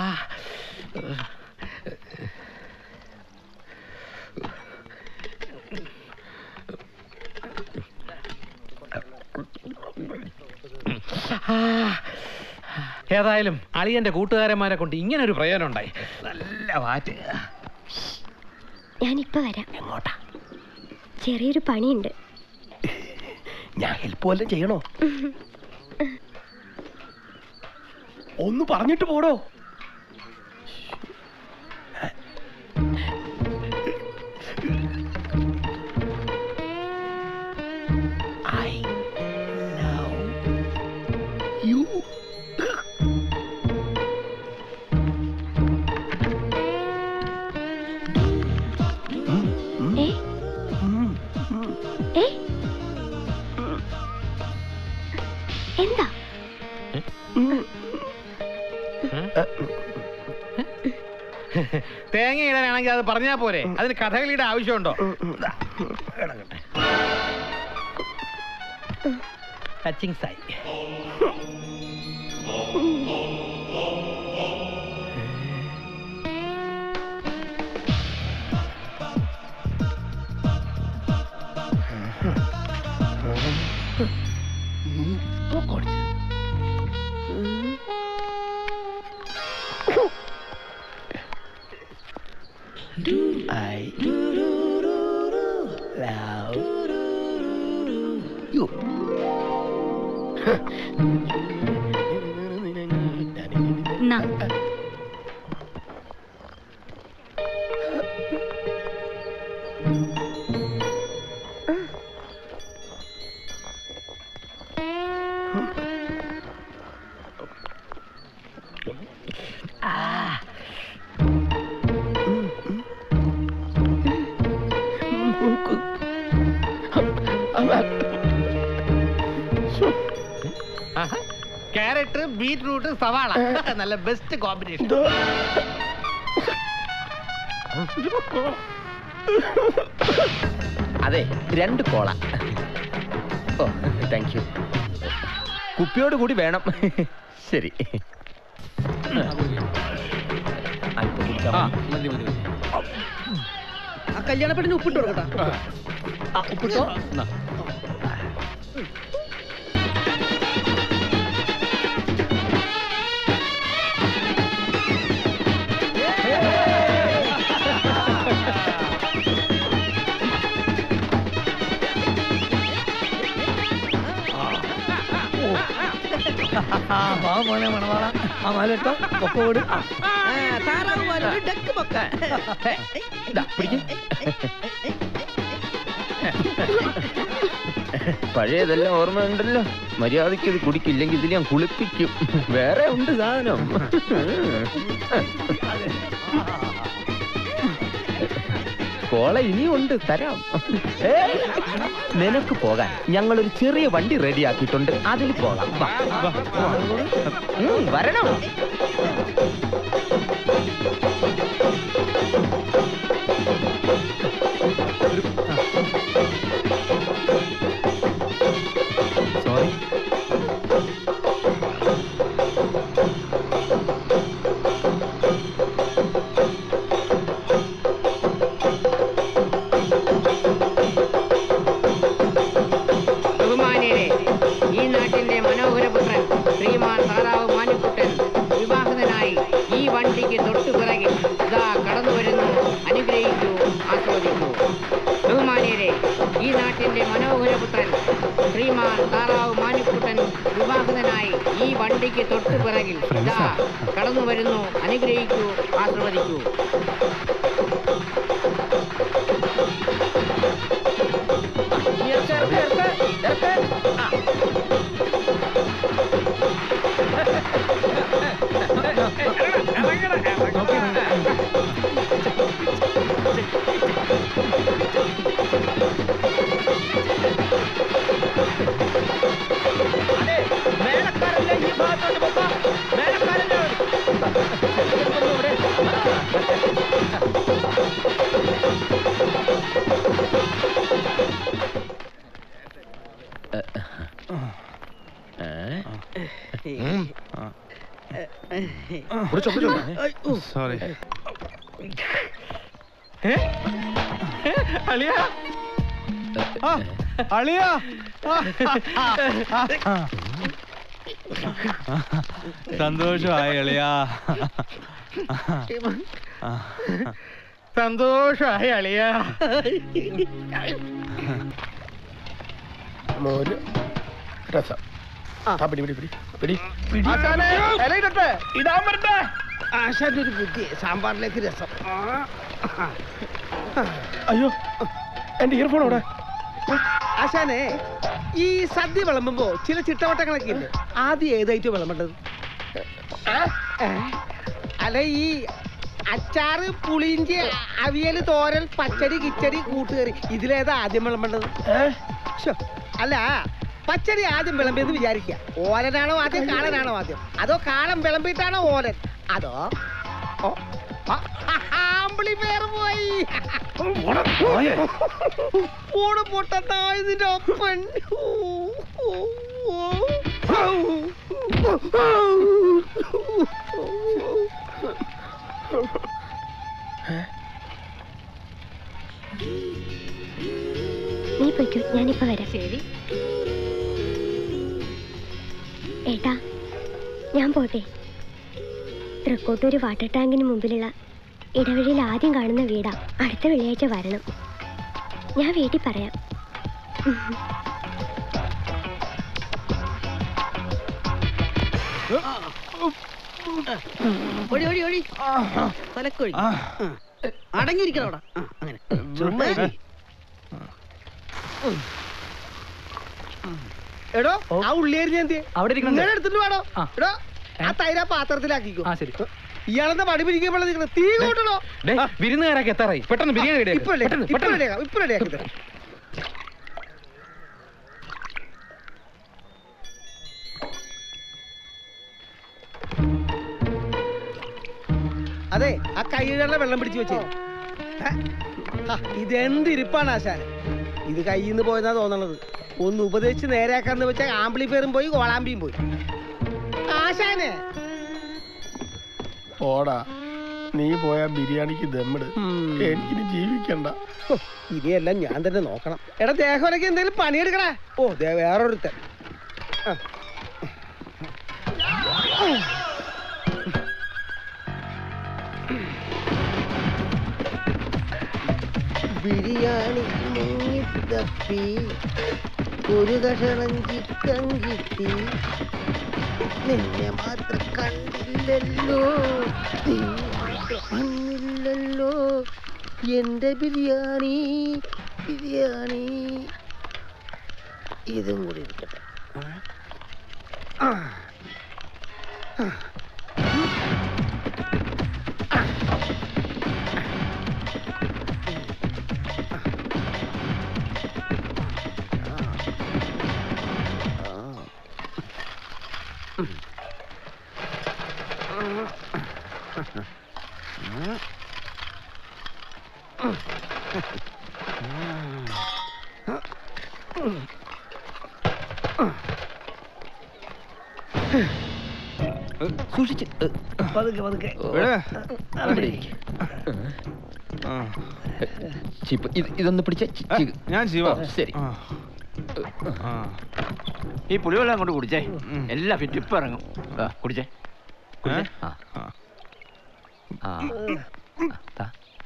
ഏതായാലും അളിയന്റെ കൂട്ടുകാരന്മാരെ കൊണ്ട് ഇങ്ങനെ ഒരു പ്രയോജനം ഉണ്ടായി നല്ല വാറ്റ് ഞാനിപ്പോ വരാം എങ്ങോട്ടാ ചെറിയൊരു പണിയുണ്ട് ഞാൻ ഹെൽപ്പ് വല്ലതും ചെയ്യണോ ഒന്ന് പറഞ്ഞിട്ട് പോടോ I love you. ഏ ഏ എന്താ തേങ്ങ ഇടാനാണെങ്കിൽ അത് പറഞ്ഞാ പോരെ അതിന് കഥകളിയുടെ ആവശ്യമുണ്ടോ ദാ, കിടക്കട്ടെ. Touching side I love you. എന്നാ ക്യാരറ്റ് ബീറ്റ്റൂട്ട് സവാള നല്ല ബെസ്റ്റ് കോമ്പിനേഷൻ അതെ രണ്ട് കോള ഓ താങ്ക് യു കുപ്പിയോട് കൂടി വേണം ശരി അല്പം കുടിച്ചാ മതി. ആ കല്യാണ പെണ്ണിന് ഉപ്പിട്ട് കൊടുക്കട്ടാ ആ, ഉപ്പിട്ടോ എന്നാ. ആ വാ മോനെ മണവാള ആ മാലിട്ടോ പൊക്കോട് താറാവ് പാലൊരു ഡക്ക് പൊക്ക ഇതാ, പിടിക്ക്. പഴയതെല്ലാം ഓർമ്മയുണ്ടല്ലോ മര്യാദയ്ക്ക് ഇത് കുടിക്കില്ലെങ്കിൽ ഇതിൽ ഞാൻ കുളിപ്പിക്കും വേറെ ഉണ്ട് സാധനം കോള ഇനിയും ഉണ്ട് തരാം ഏയ്, നിനക്ക് പോകാൻ ഞങ്ങളൊരു ചെറിയ വണ്ടി റെഡിയാക്കിയിട്ടുണ്ട് അതിൽ പോകാം വാ. ഉം, വരണം സോറി ബഹുമാന്യരെ ഈ നാട്ടിന്റെ മനോഹരപുത്രൻ ശ്രീമാൻ താറാവ് മാനിക്കുട്ടൻ വിവാഹിതനായി ഈ വണ്ടിക്ക് തൊട്ടു പിറകിൽ ഇതാ കടന്നു വരുന്നു അനുഗ്രഹിക്കൂ ആസ്വദിക്കൂ ബഹുമാന്യരെ ഈ നാട്ടിന്റെ മനോഹരപുത്രൻ ശ്രീമാൻ താറാവ് മാനിക്കുട്ടൻ വിവാഹിതനായി ഈ വണ്ടിക്ക് തൊട്ടു പിറകിൽ ഇതാ കടന്നു വരുന്നു അനുഗ്രഹിക്കൂ ആസ്വദിക്കൂ ഇറക്ക്, ഇറക്ക്, ഇറക്ക്, ഇറക്ക്. ആ. അതെ, മേലക്കാരല്ലേ ഈ ഭാഗത്തോട്ട് പൊക്കോ. മേലക്കാരല്ലേ. ഇതൊന്നും ഇവിടെ. സോറി അളിയ അളിയ സന്തോഷമായി എളിയാ സന്തോഷമായി അളിയ മോര് രസം ആ പിടി പിടി പിടി പിടി പിടി ആശാനെ, ഇലയിടട്ടെ? ഇടാൻ വരട്ടെ ആശാന്റെ ഒരു ബുദ്ധി സാമ്പാറിലേക്ക് രസം അയ്യോ എന്റെ ഇയർഫോൺ അവിടെ ആശാനെ ഈ സദ്യ വിളമ്പുമ്പോ ചില ചിട്ടവട്ടങ്ങളൊക്കെ ഇല്ലേ ആദ്യം ഏതായിട്ട് വിളമ്പേണ്ടത് ഏ? അല്ല ഈ അച്ചാറ് പുളിഞ്ചി അവിയല് തോരൽ പച്ചടി കിച്ചടി കൂട്ടുകറി ഇതിലേതാ ആദ്യം വിളമ്പേണ്ടത് ശ്ശോ, അല്ല പച്ചടി ആദ്യം വിളമ്പിയെന്ന് വിചാരിക്കുക ഓലനാണോ ആദ്യം കാളനാണോ ആദ്യം അതോ കാളം വിളമ്പിയിട്ടാണോ ഓലൻ അതോ ഓ, ആ, ആമ്പിളി പേർ പോയി ഓട് പൊട്ടത്തായതിന്റെ ഒപ്പൻ നീ പൊയ്ക്കോ ഞാനിപ്പോ വരാം ശരി ഏട്ടാ ഞാൻ പോട്ടെ തൃക്കോട്ടൂര് വാട്ടർ ടാങ്കിന് മുമ്പിലുള്ള ഇടവഴിയിൽ ആദ്യം കാണുന്ന വീടാ അടുത്ത വെള്ളിയാഴ്ച വരണം ഞാൻ വീട്ടിൽ പറയാം ഒടി ഒടി ഒടി തലക്കൊഴി അടങ്ങിയിരിക്കണം അവിടെ ആ, അങ്ങനെ ചുമ്മാ ഇരി. എടോ ആ ഉള്ളിയേരി എന്ത് അവിടെ ഇരിക്കുന്നുണ്ട്. ഇങ്ങനെ എടുത്തിട്ട് വേണോ എടോ ആ തൈര പാത്രത്തിലാക്കിക്കോ ആ ശരി ഇയാളെന്താ പടി പിടിക്കുമ്പോൾ നിൽക്കുന്നത് തീ കൂട്ടണോ ഡേ വിരുന്നുകാരൊക്കെ എത്താറായി പെട്ടെന്ന് ബിരിയാണി ready ആക്ക്. ഇപ്പൊ ready ആക്കാം, പെട്ടെന്ന്, ഇപ്പൊ പെട്ടെന്ന്. ready ആക്കാം, ഇപ്പൊ ready ആക്കി തരാം. അതെ ആ കൈകളുടെ വെള്ളം പിടിച്ച് വെച്ചേ ഹ, ഇതെന്ത് ഇരിപ്പാണ് ആശാന് ഇത് കയ്യിൽ നിന്ന് പോയതാ തോന്നണത് ഒന്ന് ഉപദേശിച്ച് നേരെയാക്കാന്ന് വെച്ചാൽ ആംപ്ലിഫയറും പോയി കോളാമ്പിയും പോയി ആശാനെ ഓടാ നീ പോയ ബിരിയാണിക്ക് ദമ്മിട് എനിക്കിനി ജീവിക്കണ്ട ഹോ, ഇനിയെല്ലാം ഞാൻ തന്നെ നോക്കണം എടാ ദേഹോനൊക്കെ എന്തെങ്കിലും പണിയെടുക്കണേ ഓ ദേ വേറൊരുത്തൻ ആ. ബിരിയാണി മുങ്ങിത്തപ്പി ഒരു കഷണം ചിക്കൻ കിട്ടി നിന്നെ മാത്രം കണ്ടില്ലല്ലോ നീ മാത്രം വന്നില്ലല്ലോ എന്റെ ബിരിയാണി ബിരിയാണി ഇതും കൂടി ഇരിക്കട്ടെ ആ. ആ. സൂക്ഷിച്ച് പതുക്കെ പതുക്കെ ചിപ്പ് ഇത് ഇതൊന്ന് പിടിച്ച ഞാൻ ജീവ ശരി ഈ പുളിവെള്ളം അങ്ങോട്ട് കുടിച്ചേ എല്ലാ ഫിറ്റ് ഇപ്പൊ ഇറങ്ങും ആ, കുടിച്ചേ കുടിച്ചേ ആ ആ ദാ.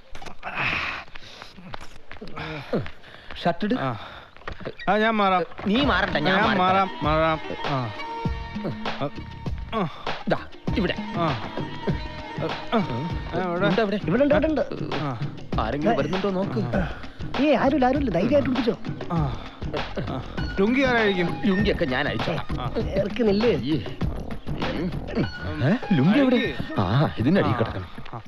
ഷർട്ട് ഇട്. ആ ഞാൻ മാറാം നീ മാറണ്ട ഞാൻ ഞാൻ മാറാം മാറാം മാറാം ആ ദാ, ഇവിടെ ആ ഉണ്ട് അവിടെ. ഇവിടെ ഉണ്ട് ഇവിടെ ഉണ്ട് ആരെങ്കിലും വരുന്നുണ്ടോ നോക്ക് ഏ ആരുമില്ല ആരുമില്ല ധൈര്യമായിട്ട് പിടിച്ചോ ലുങ്കി ആരായിരിക്കും ലുങ്കിയൊക്കെ ഞാൻ അയച്ചോളാം ഇറക്കുന്നില്ലേ ഏ? ലുങ്കി എവിടെ ആ ഇതിനടിയിൽ കിടക്കണം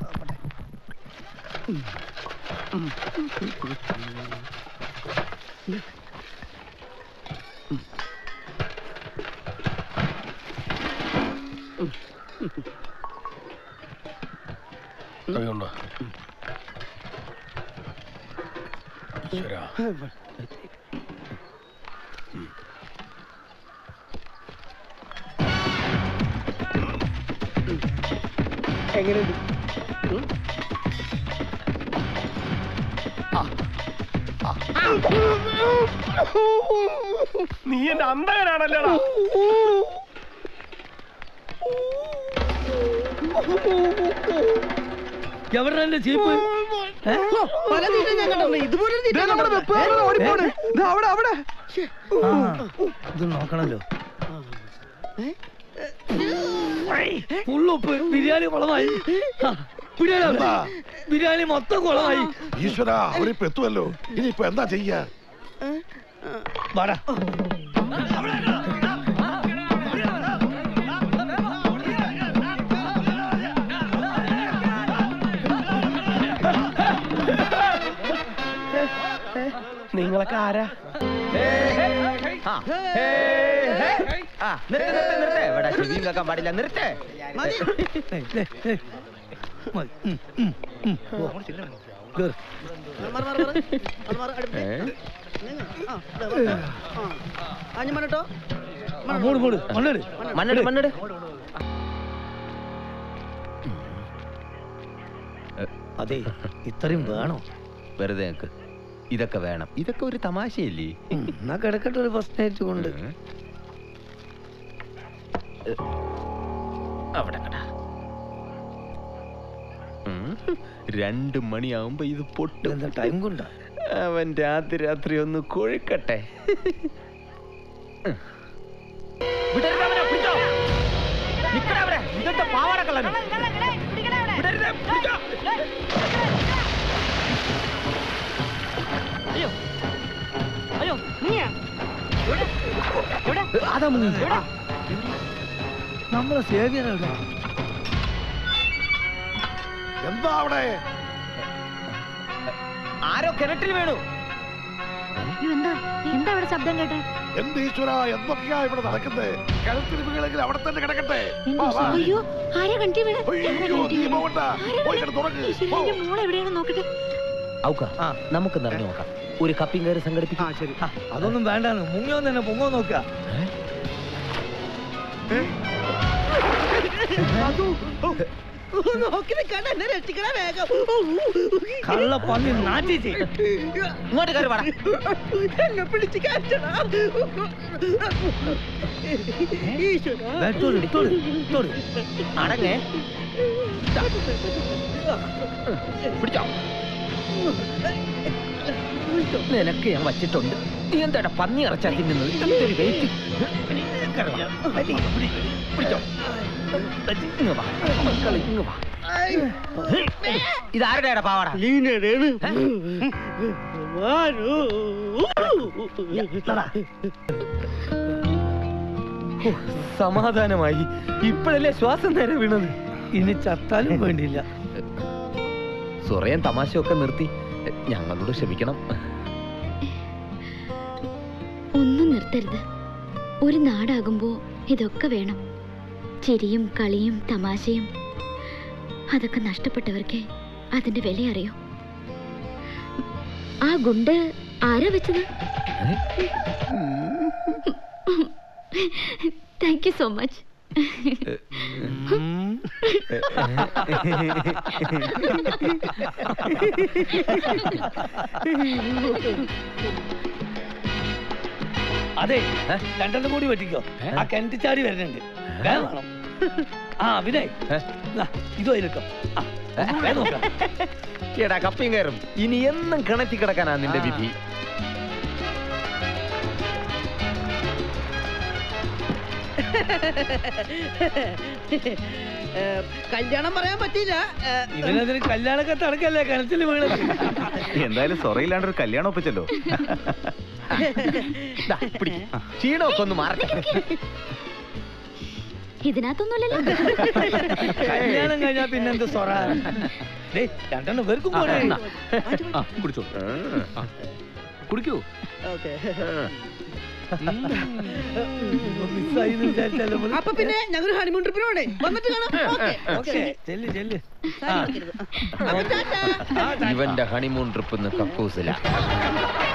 അതുകൊണ്ടോ ഈശ്വരാ. എങ്ങനെയുണ്ട് ഉം? നീ എന്റെ അന്തകനാണല്ലേടാ എവിടെ എന്റെ ചീപ്പ് പല തീറ്റ ഞാൻ കണ്ടിട്ടുണ്ട് ഇതുപോലെ തീറ്റ ഞാൻ കണ്ടിട്ടുണ്ട്. അവിടെ അവിടെ ഇത് നോക്കണല്ലോ ഫുള്ളുപ്പ് ബിരിയാണി കുളമായി ആ, ബിരിയാണി അവിടെ. ബിരിയാണി മൊത്തം കുളമായി ഈശ്വര അവരിപ്പോ എത്തുമല്ലോ ഇനിയിപ്പോ എന്താ ചെയ്യാ വാടാ നിങ്ങളൊക്കെ ആരാ ആ. ഹേ, ഹേ. ആ, നിർത്ത്, നിർത്ത്, നിർത്ത്. ഇവിടെ ചെവിയും കേൾക്കാൻ പാടില്ല നിർത്തേ മൂട് മൂട് മണ്ണെട് മണ്ണെട് മണ്ണെട് അതെ ഇത്രയും വേണോ വെറുതെ നിക്ക് ഇതൊക്കെ വേണം ഇതൊക്കെ ഒരു തമാശയല്ലേ എന്നാ കിടക്കട്ടെ ഒരു ഫസ്റ്റ് നൈറ്റ് കൊണ്ട് അവിടെ കടാ രണ്ട് മണിയാവുമ്പോ ഇത് പൊട്ടും എന്താ ടൈം കൊണ്ടാ അവൻ രാത്രി രാത്രി ഒന്ന് കൊഴുക്കട്ടെ വിടരുത് അവനെ, പിടിച്ചോ. നിക്കടാ അവിടെ. ഇതെന്താ പാവാടക്കള്ളനോ? വിടരുത്, പിടിച്ചോ. അതാ മുങ്ങി നമ്മളെ സേവിയർ എവിടെ എന്താ അവിടെ ആരോ കിണറ്റിൽ വീണു എന്താ എന്താ അവിടെ ശബ്ദം കേട്ടെ എന്ത് ഈശ്വര എന്തൊക്കെയാ ഇവിടെ നടക്കുന്നത് കിഴത്തിന് വീണെങ്കിൽ അവിടെ തന്നെ കിടക്കട്ടെ വാ, വാ. അയ്യോ ആരാ കണ്ടി വീണ് അയ്യോ, നീ പോകണ്ട. പോയി കിടന്ന് ഉറങ്ങ്. പോ. മോളെ എവിടെയാണ് നോക്കട്ടെ ഔക്ക നമുക്ക് നിറഞ്ഞു നോക്കാം ഒരു കപ്പിങ് കയറി സംഘടിപ്പിക്കാം ശരി അതൊന്നും വേണ്ടാന്ന് മുങ്ങിയോ തന്നെ പൊങ്ങോ നോക്കുക നോക്കി നിൽക്കാണ്ട് എന്നെ രക്ഷിക്കണ വേഗം കള്ള പന്നി നാട്ടിച്ച് ഇങ്ങോട്ട് കയറി വാടാ. എന്നെ പിടിച്ച് കയറ്റടാ ഈശ്വരാ. എടുത്തോളൂ എടുത്തോളൂ എടുത്തോളൂ അടങ്ങേ പിടിച്ചോ നിനക്ക് ഞാൻ വച്ചിട്ടുണ്ട് നീ എന്താടാ പന്നി ഇറച്ചാ തിന്നുന്നത് എന്തൊരു വെയിറ്റ് പിടിച്ചോ ഇങ്ങ് വാ മക്കളെ ഇങ്ങ് വാ ഇതാരുടെയാടാ പാവാട ലീനയുടെയാണ്. വാരൂ. ഹോ, സമാധാനമായി ഇപ്പോഴല്ലേ ശ്വാസം നേരെ വീണത് ഇനി ചത്താലും വേണ്ടിയില്ല സുറയൻ തമാശയൊക്കെ നിർത്തി ഞങ്ങളോട് ക്ഷമിക്കണം ഒന്നും നിർത്തരുത് ഒരു നാടാകുമ്പോ ഇതൊക്കെ വേണം ചിരിയും കളിയും തമാശയും അതൊക്കെ നഷ്ടപ്പെട്ടവർക്ക് അതിന്റെ വില അറിയൂ ആ ഗുണ്ട് ആരാ വെച്ചത് താങ്ക് യു സോ മച്ച് അതെ രണ്ടെണ്ണം കൂടി വെട്ടിക്കോ ആ കിണറ്റി ചാടി വരുന്നുണ്ട് വേഗം വേണം ആ വിനയ് ദാ, ഇതും അതിലെട്ടോ ആ, വേഗം നോക്കാം എടാ കപ്പിയും കയറും ഇനി എന്നും കിണറ്റി കിടക്കാനാ നിന്റെ വിധി ഏ, കല്യാണം പറയാൻ പറ്റില്ല ഏ, ഇവനതിന് കല്യാണൊക്കെ തടക്കല്ലേ കിണറ്റിൽ വീണത് എന്തായാലും സൊറയില്ലാണ്ട് ഒരു കല്യാണം ഒപ്പിച്ചല്ലോ ക്ഷീണമൊക്കെ ഒന്ന് മാറട്ടെ ഇതിനകത്തൊന്നുമില്ലല്ലോ കല്യാണം കഴിഞ്ഞാ പിന്നെന്ത് സൊറ ഡേയ്, രണ്ടെണ്ണം പേർക്കും കൂടെ കുടിച്ചോ കുടിക്കൂ ഓക്കേ. മിസ്സായി എന്ന് വിചാരിച്ചാലോ നമ്മള്? അപ്പൊ പിന്നെ ഞങ്ങൾ ഹണിമൂൺ ട്രിപ്പിന് പോണേ വന്നിട്ട് കാണാം ഓക്കേ, ഓക്കേ. ഓക്കേ, ചെല്ല് ചെല്ല് സാരി വെക്കരുത്. അപ്പൊ ടാറ്റാ. ഇവന്റെ ഹണിമൂൺ ട്രിപ്പ് കക്കൂസില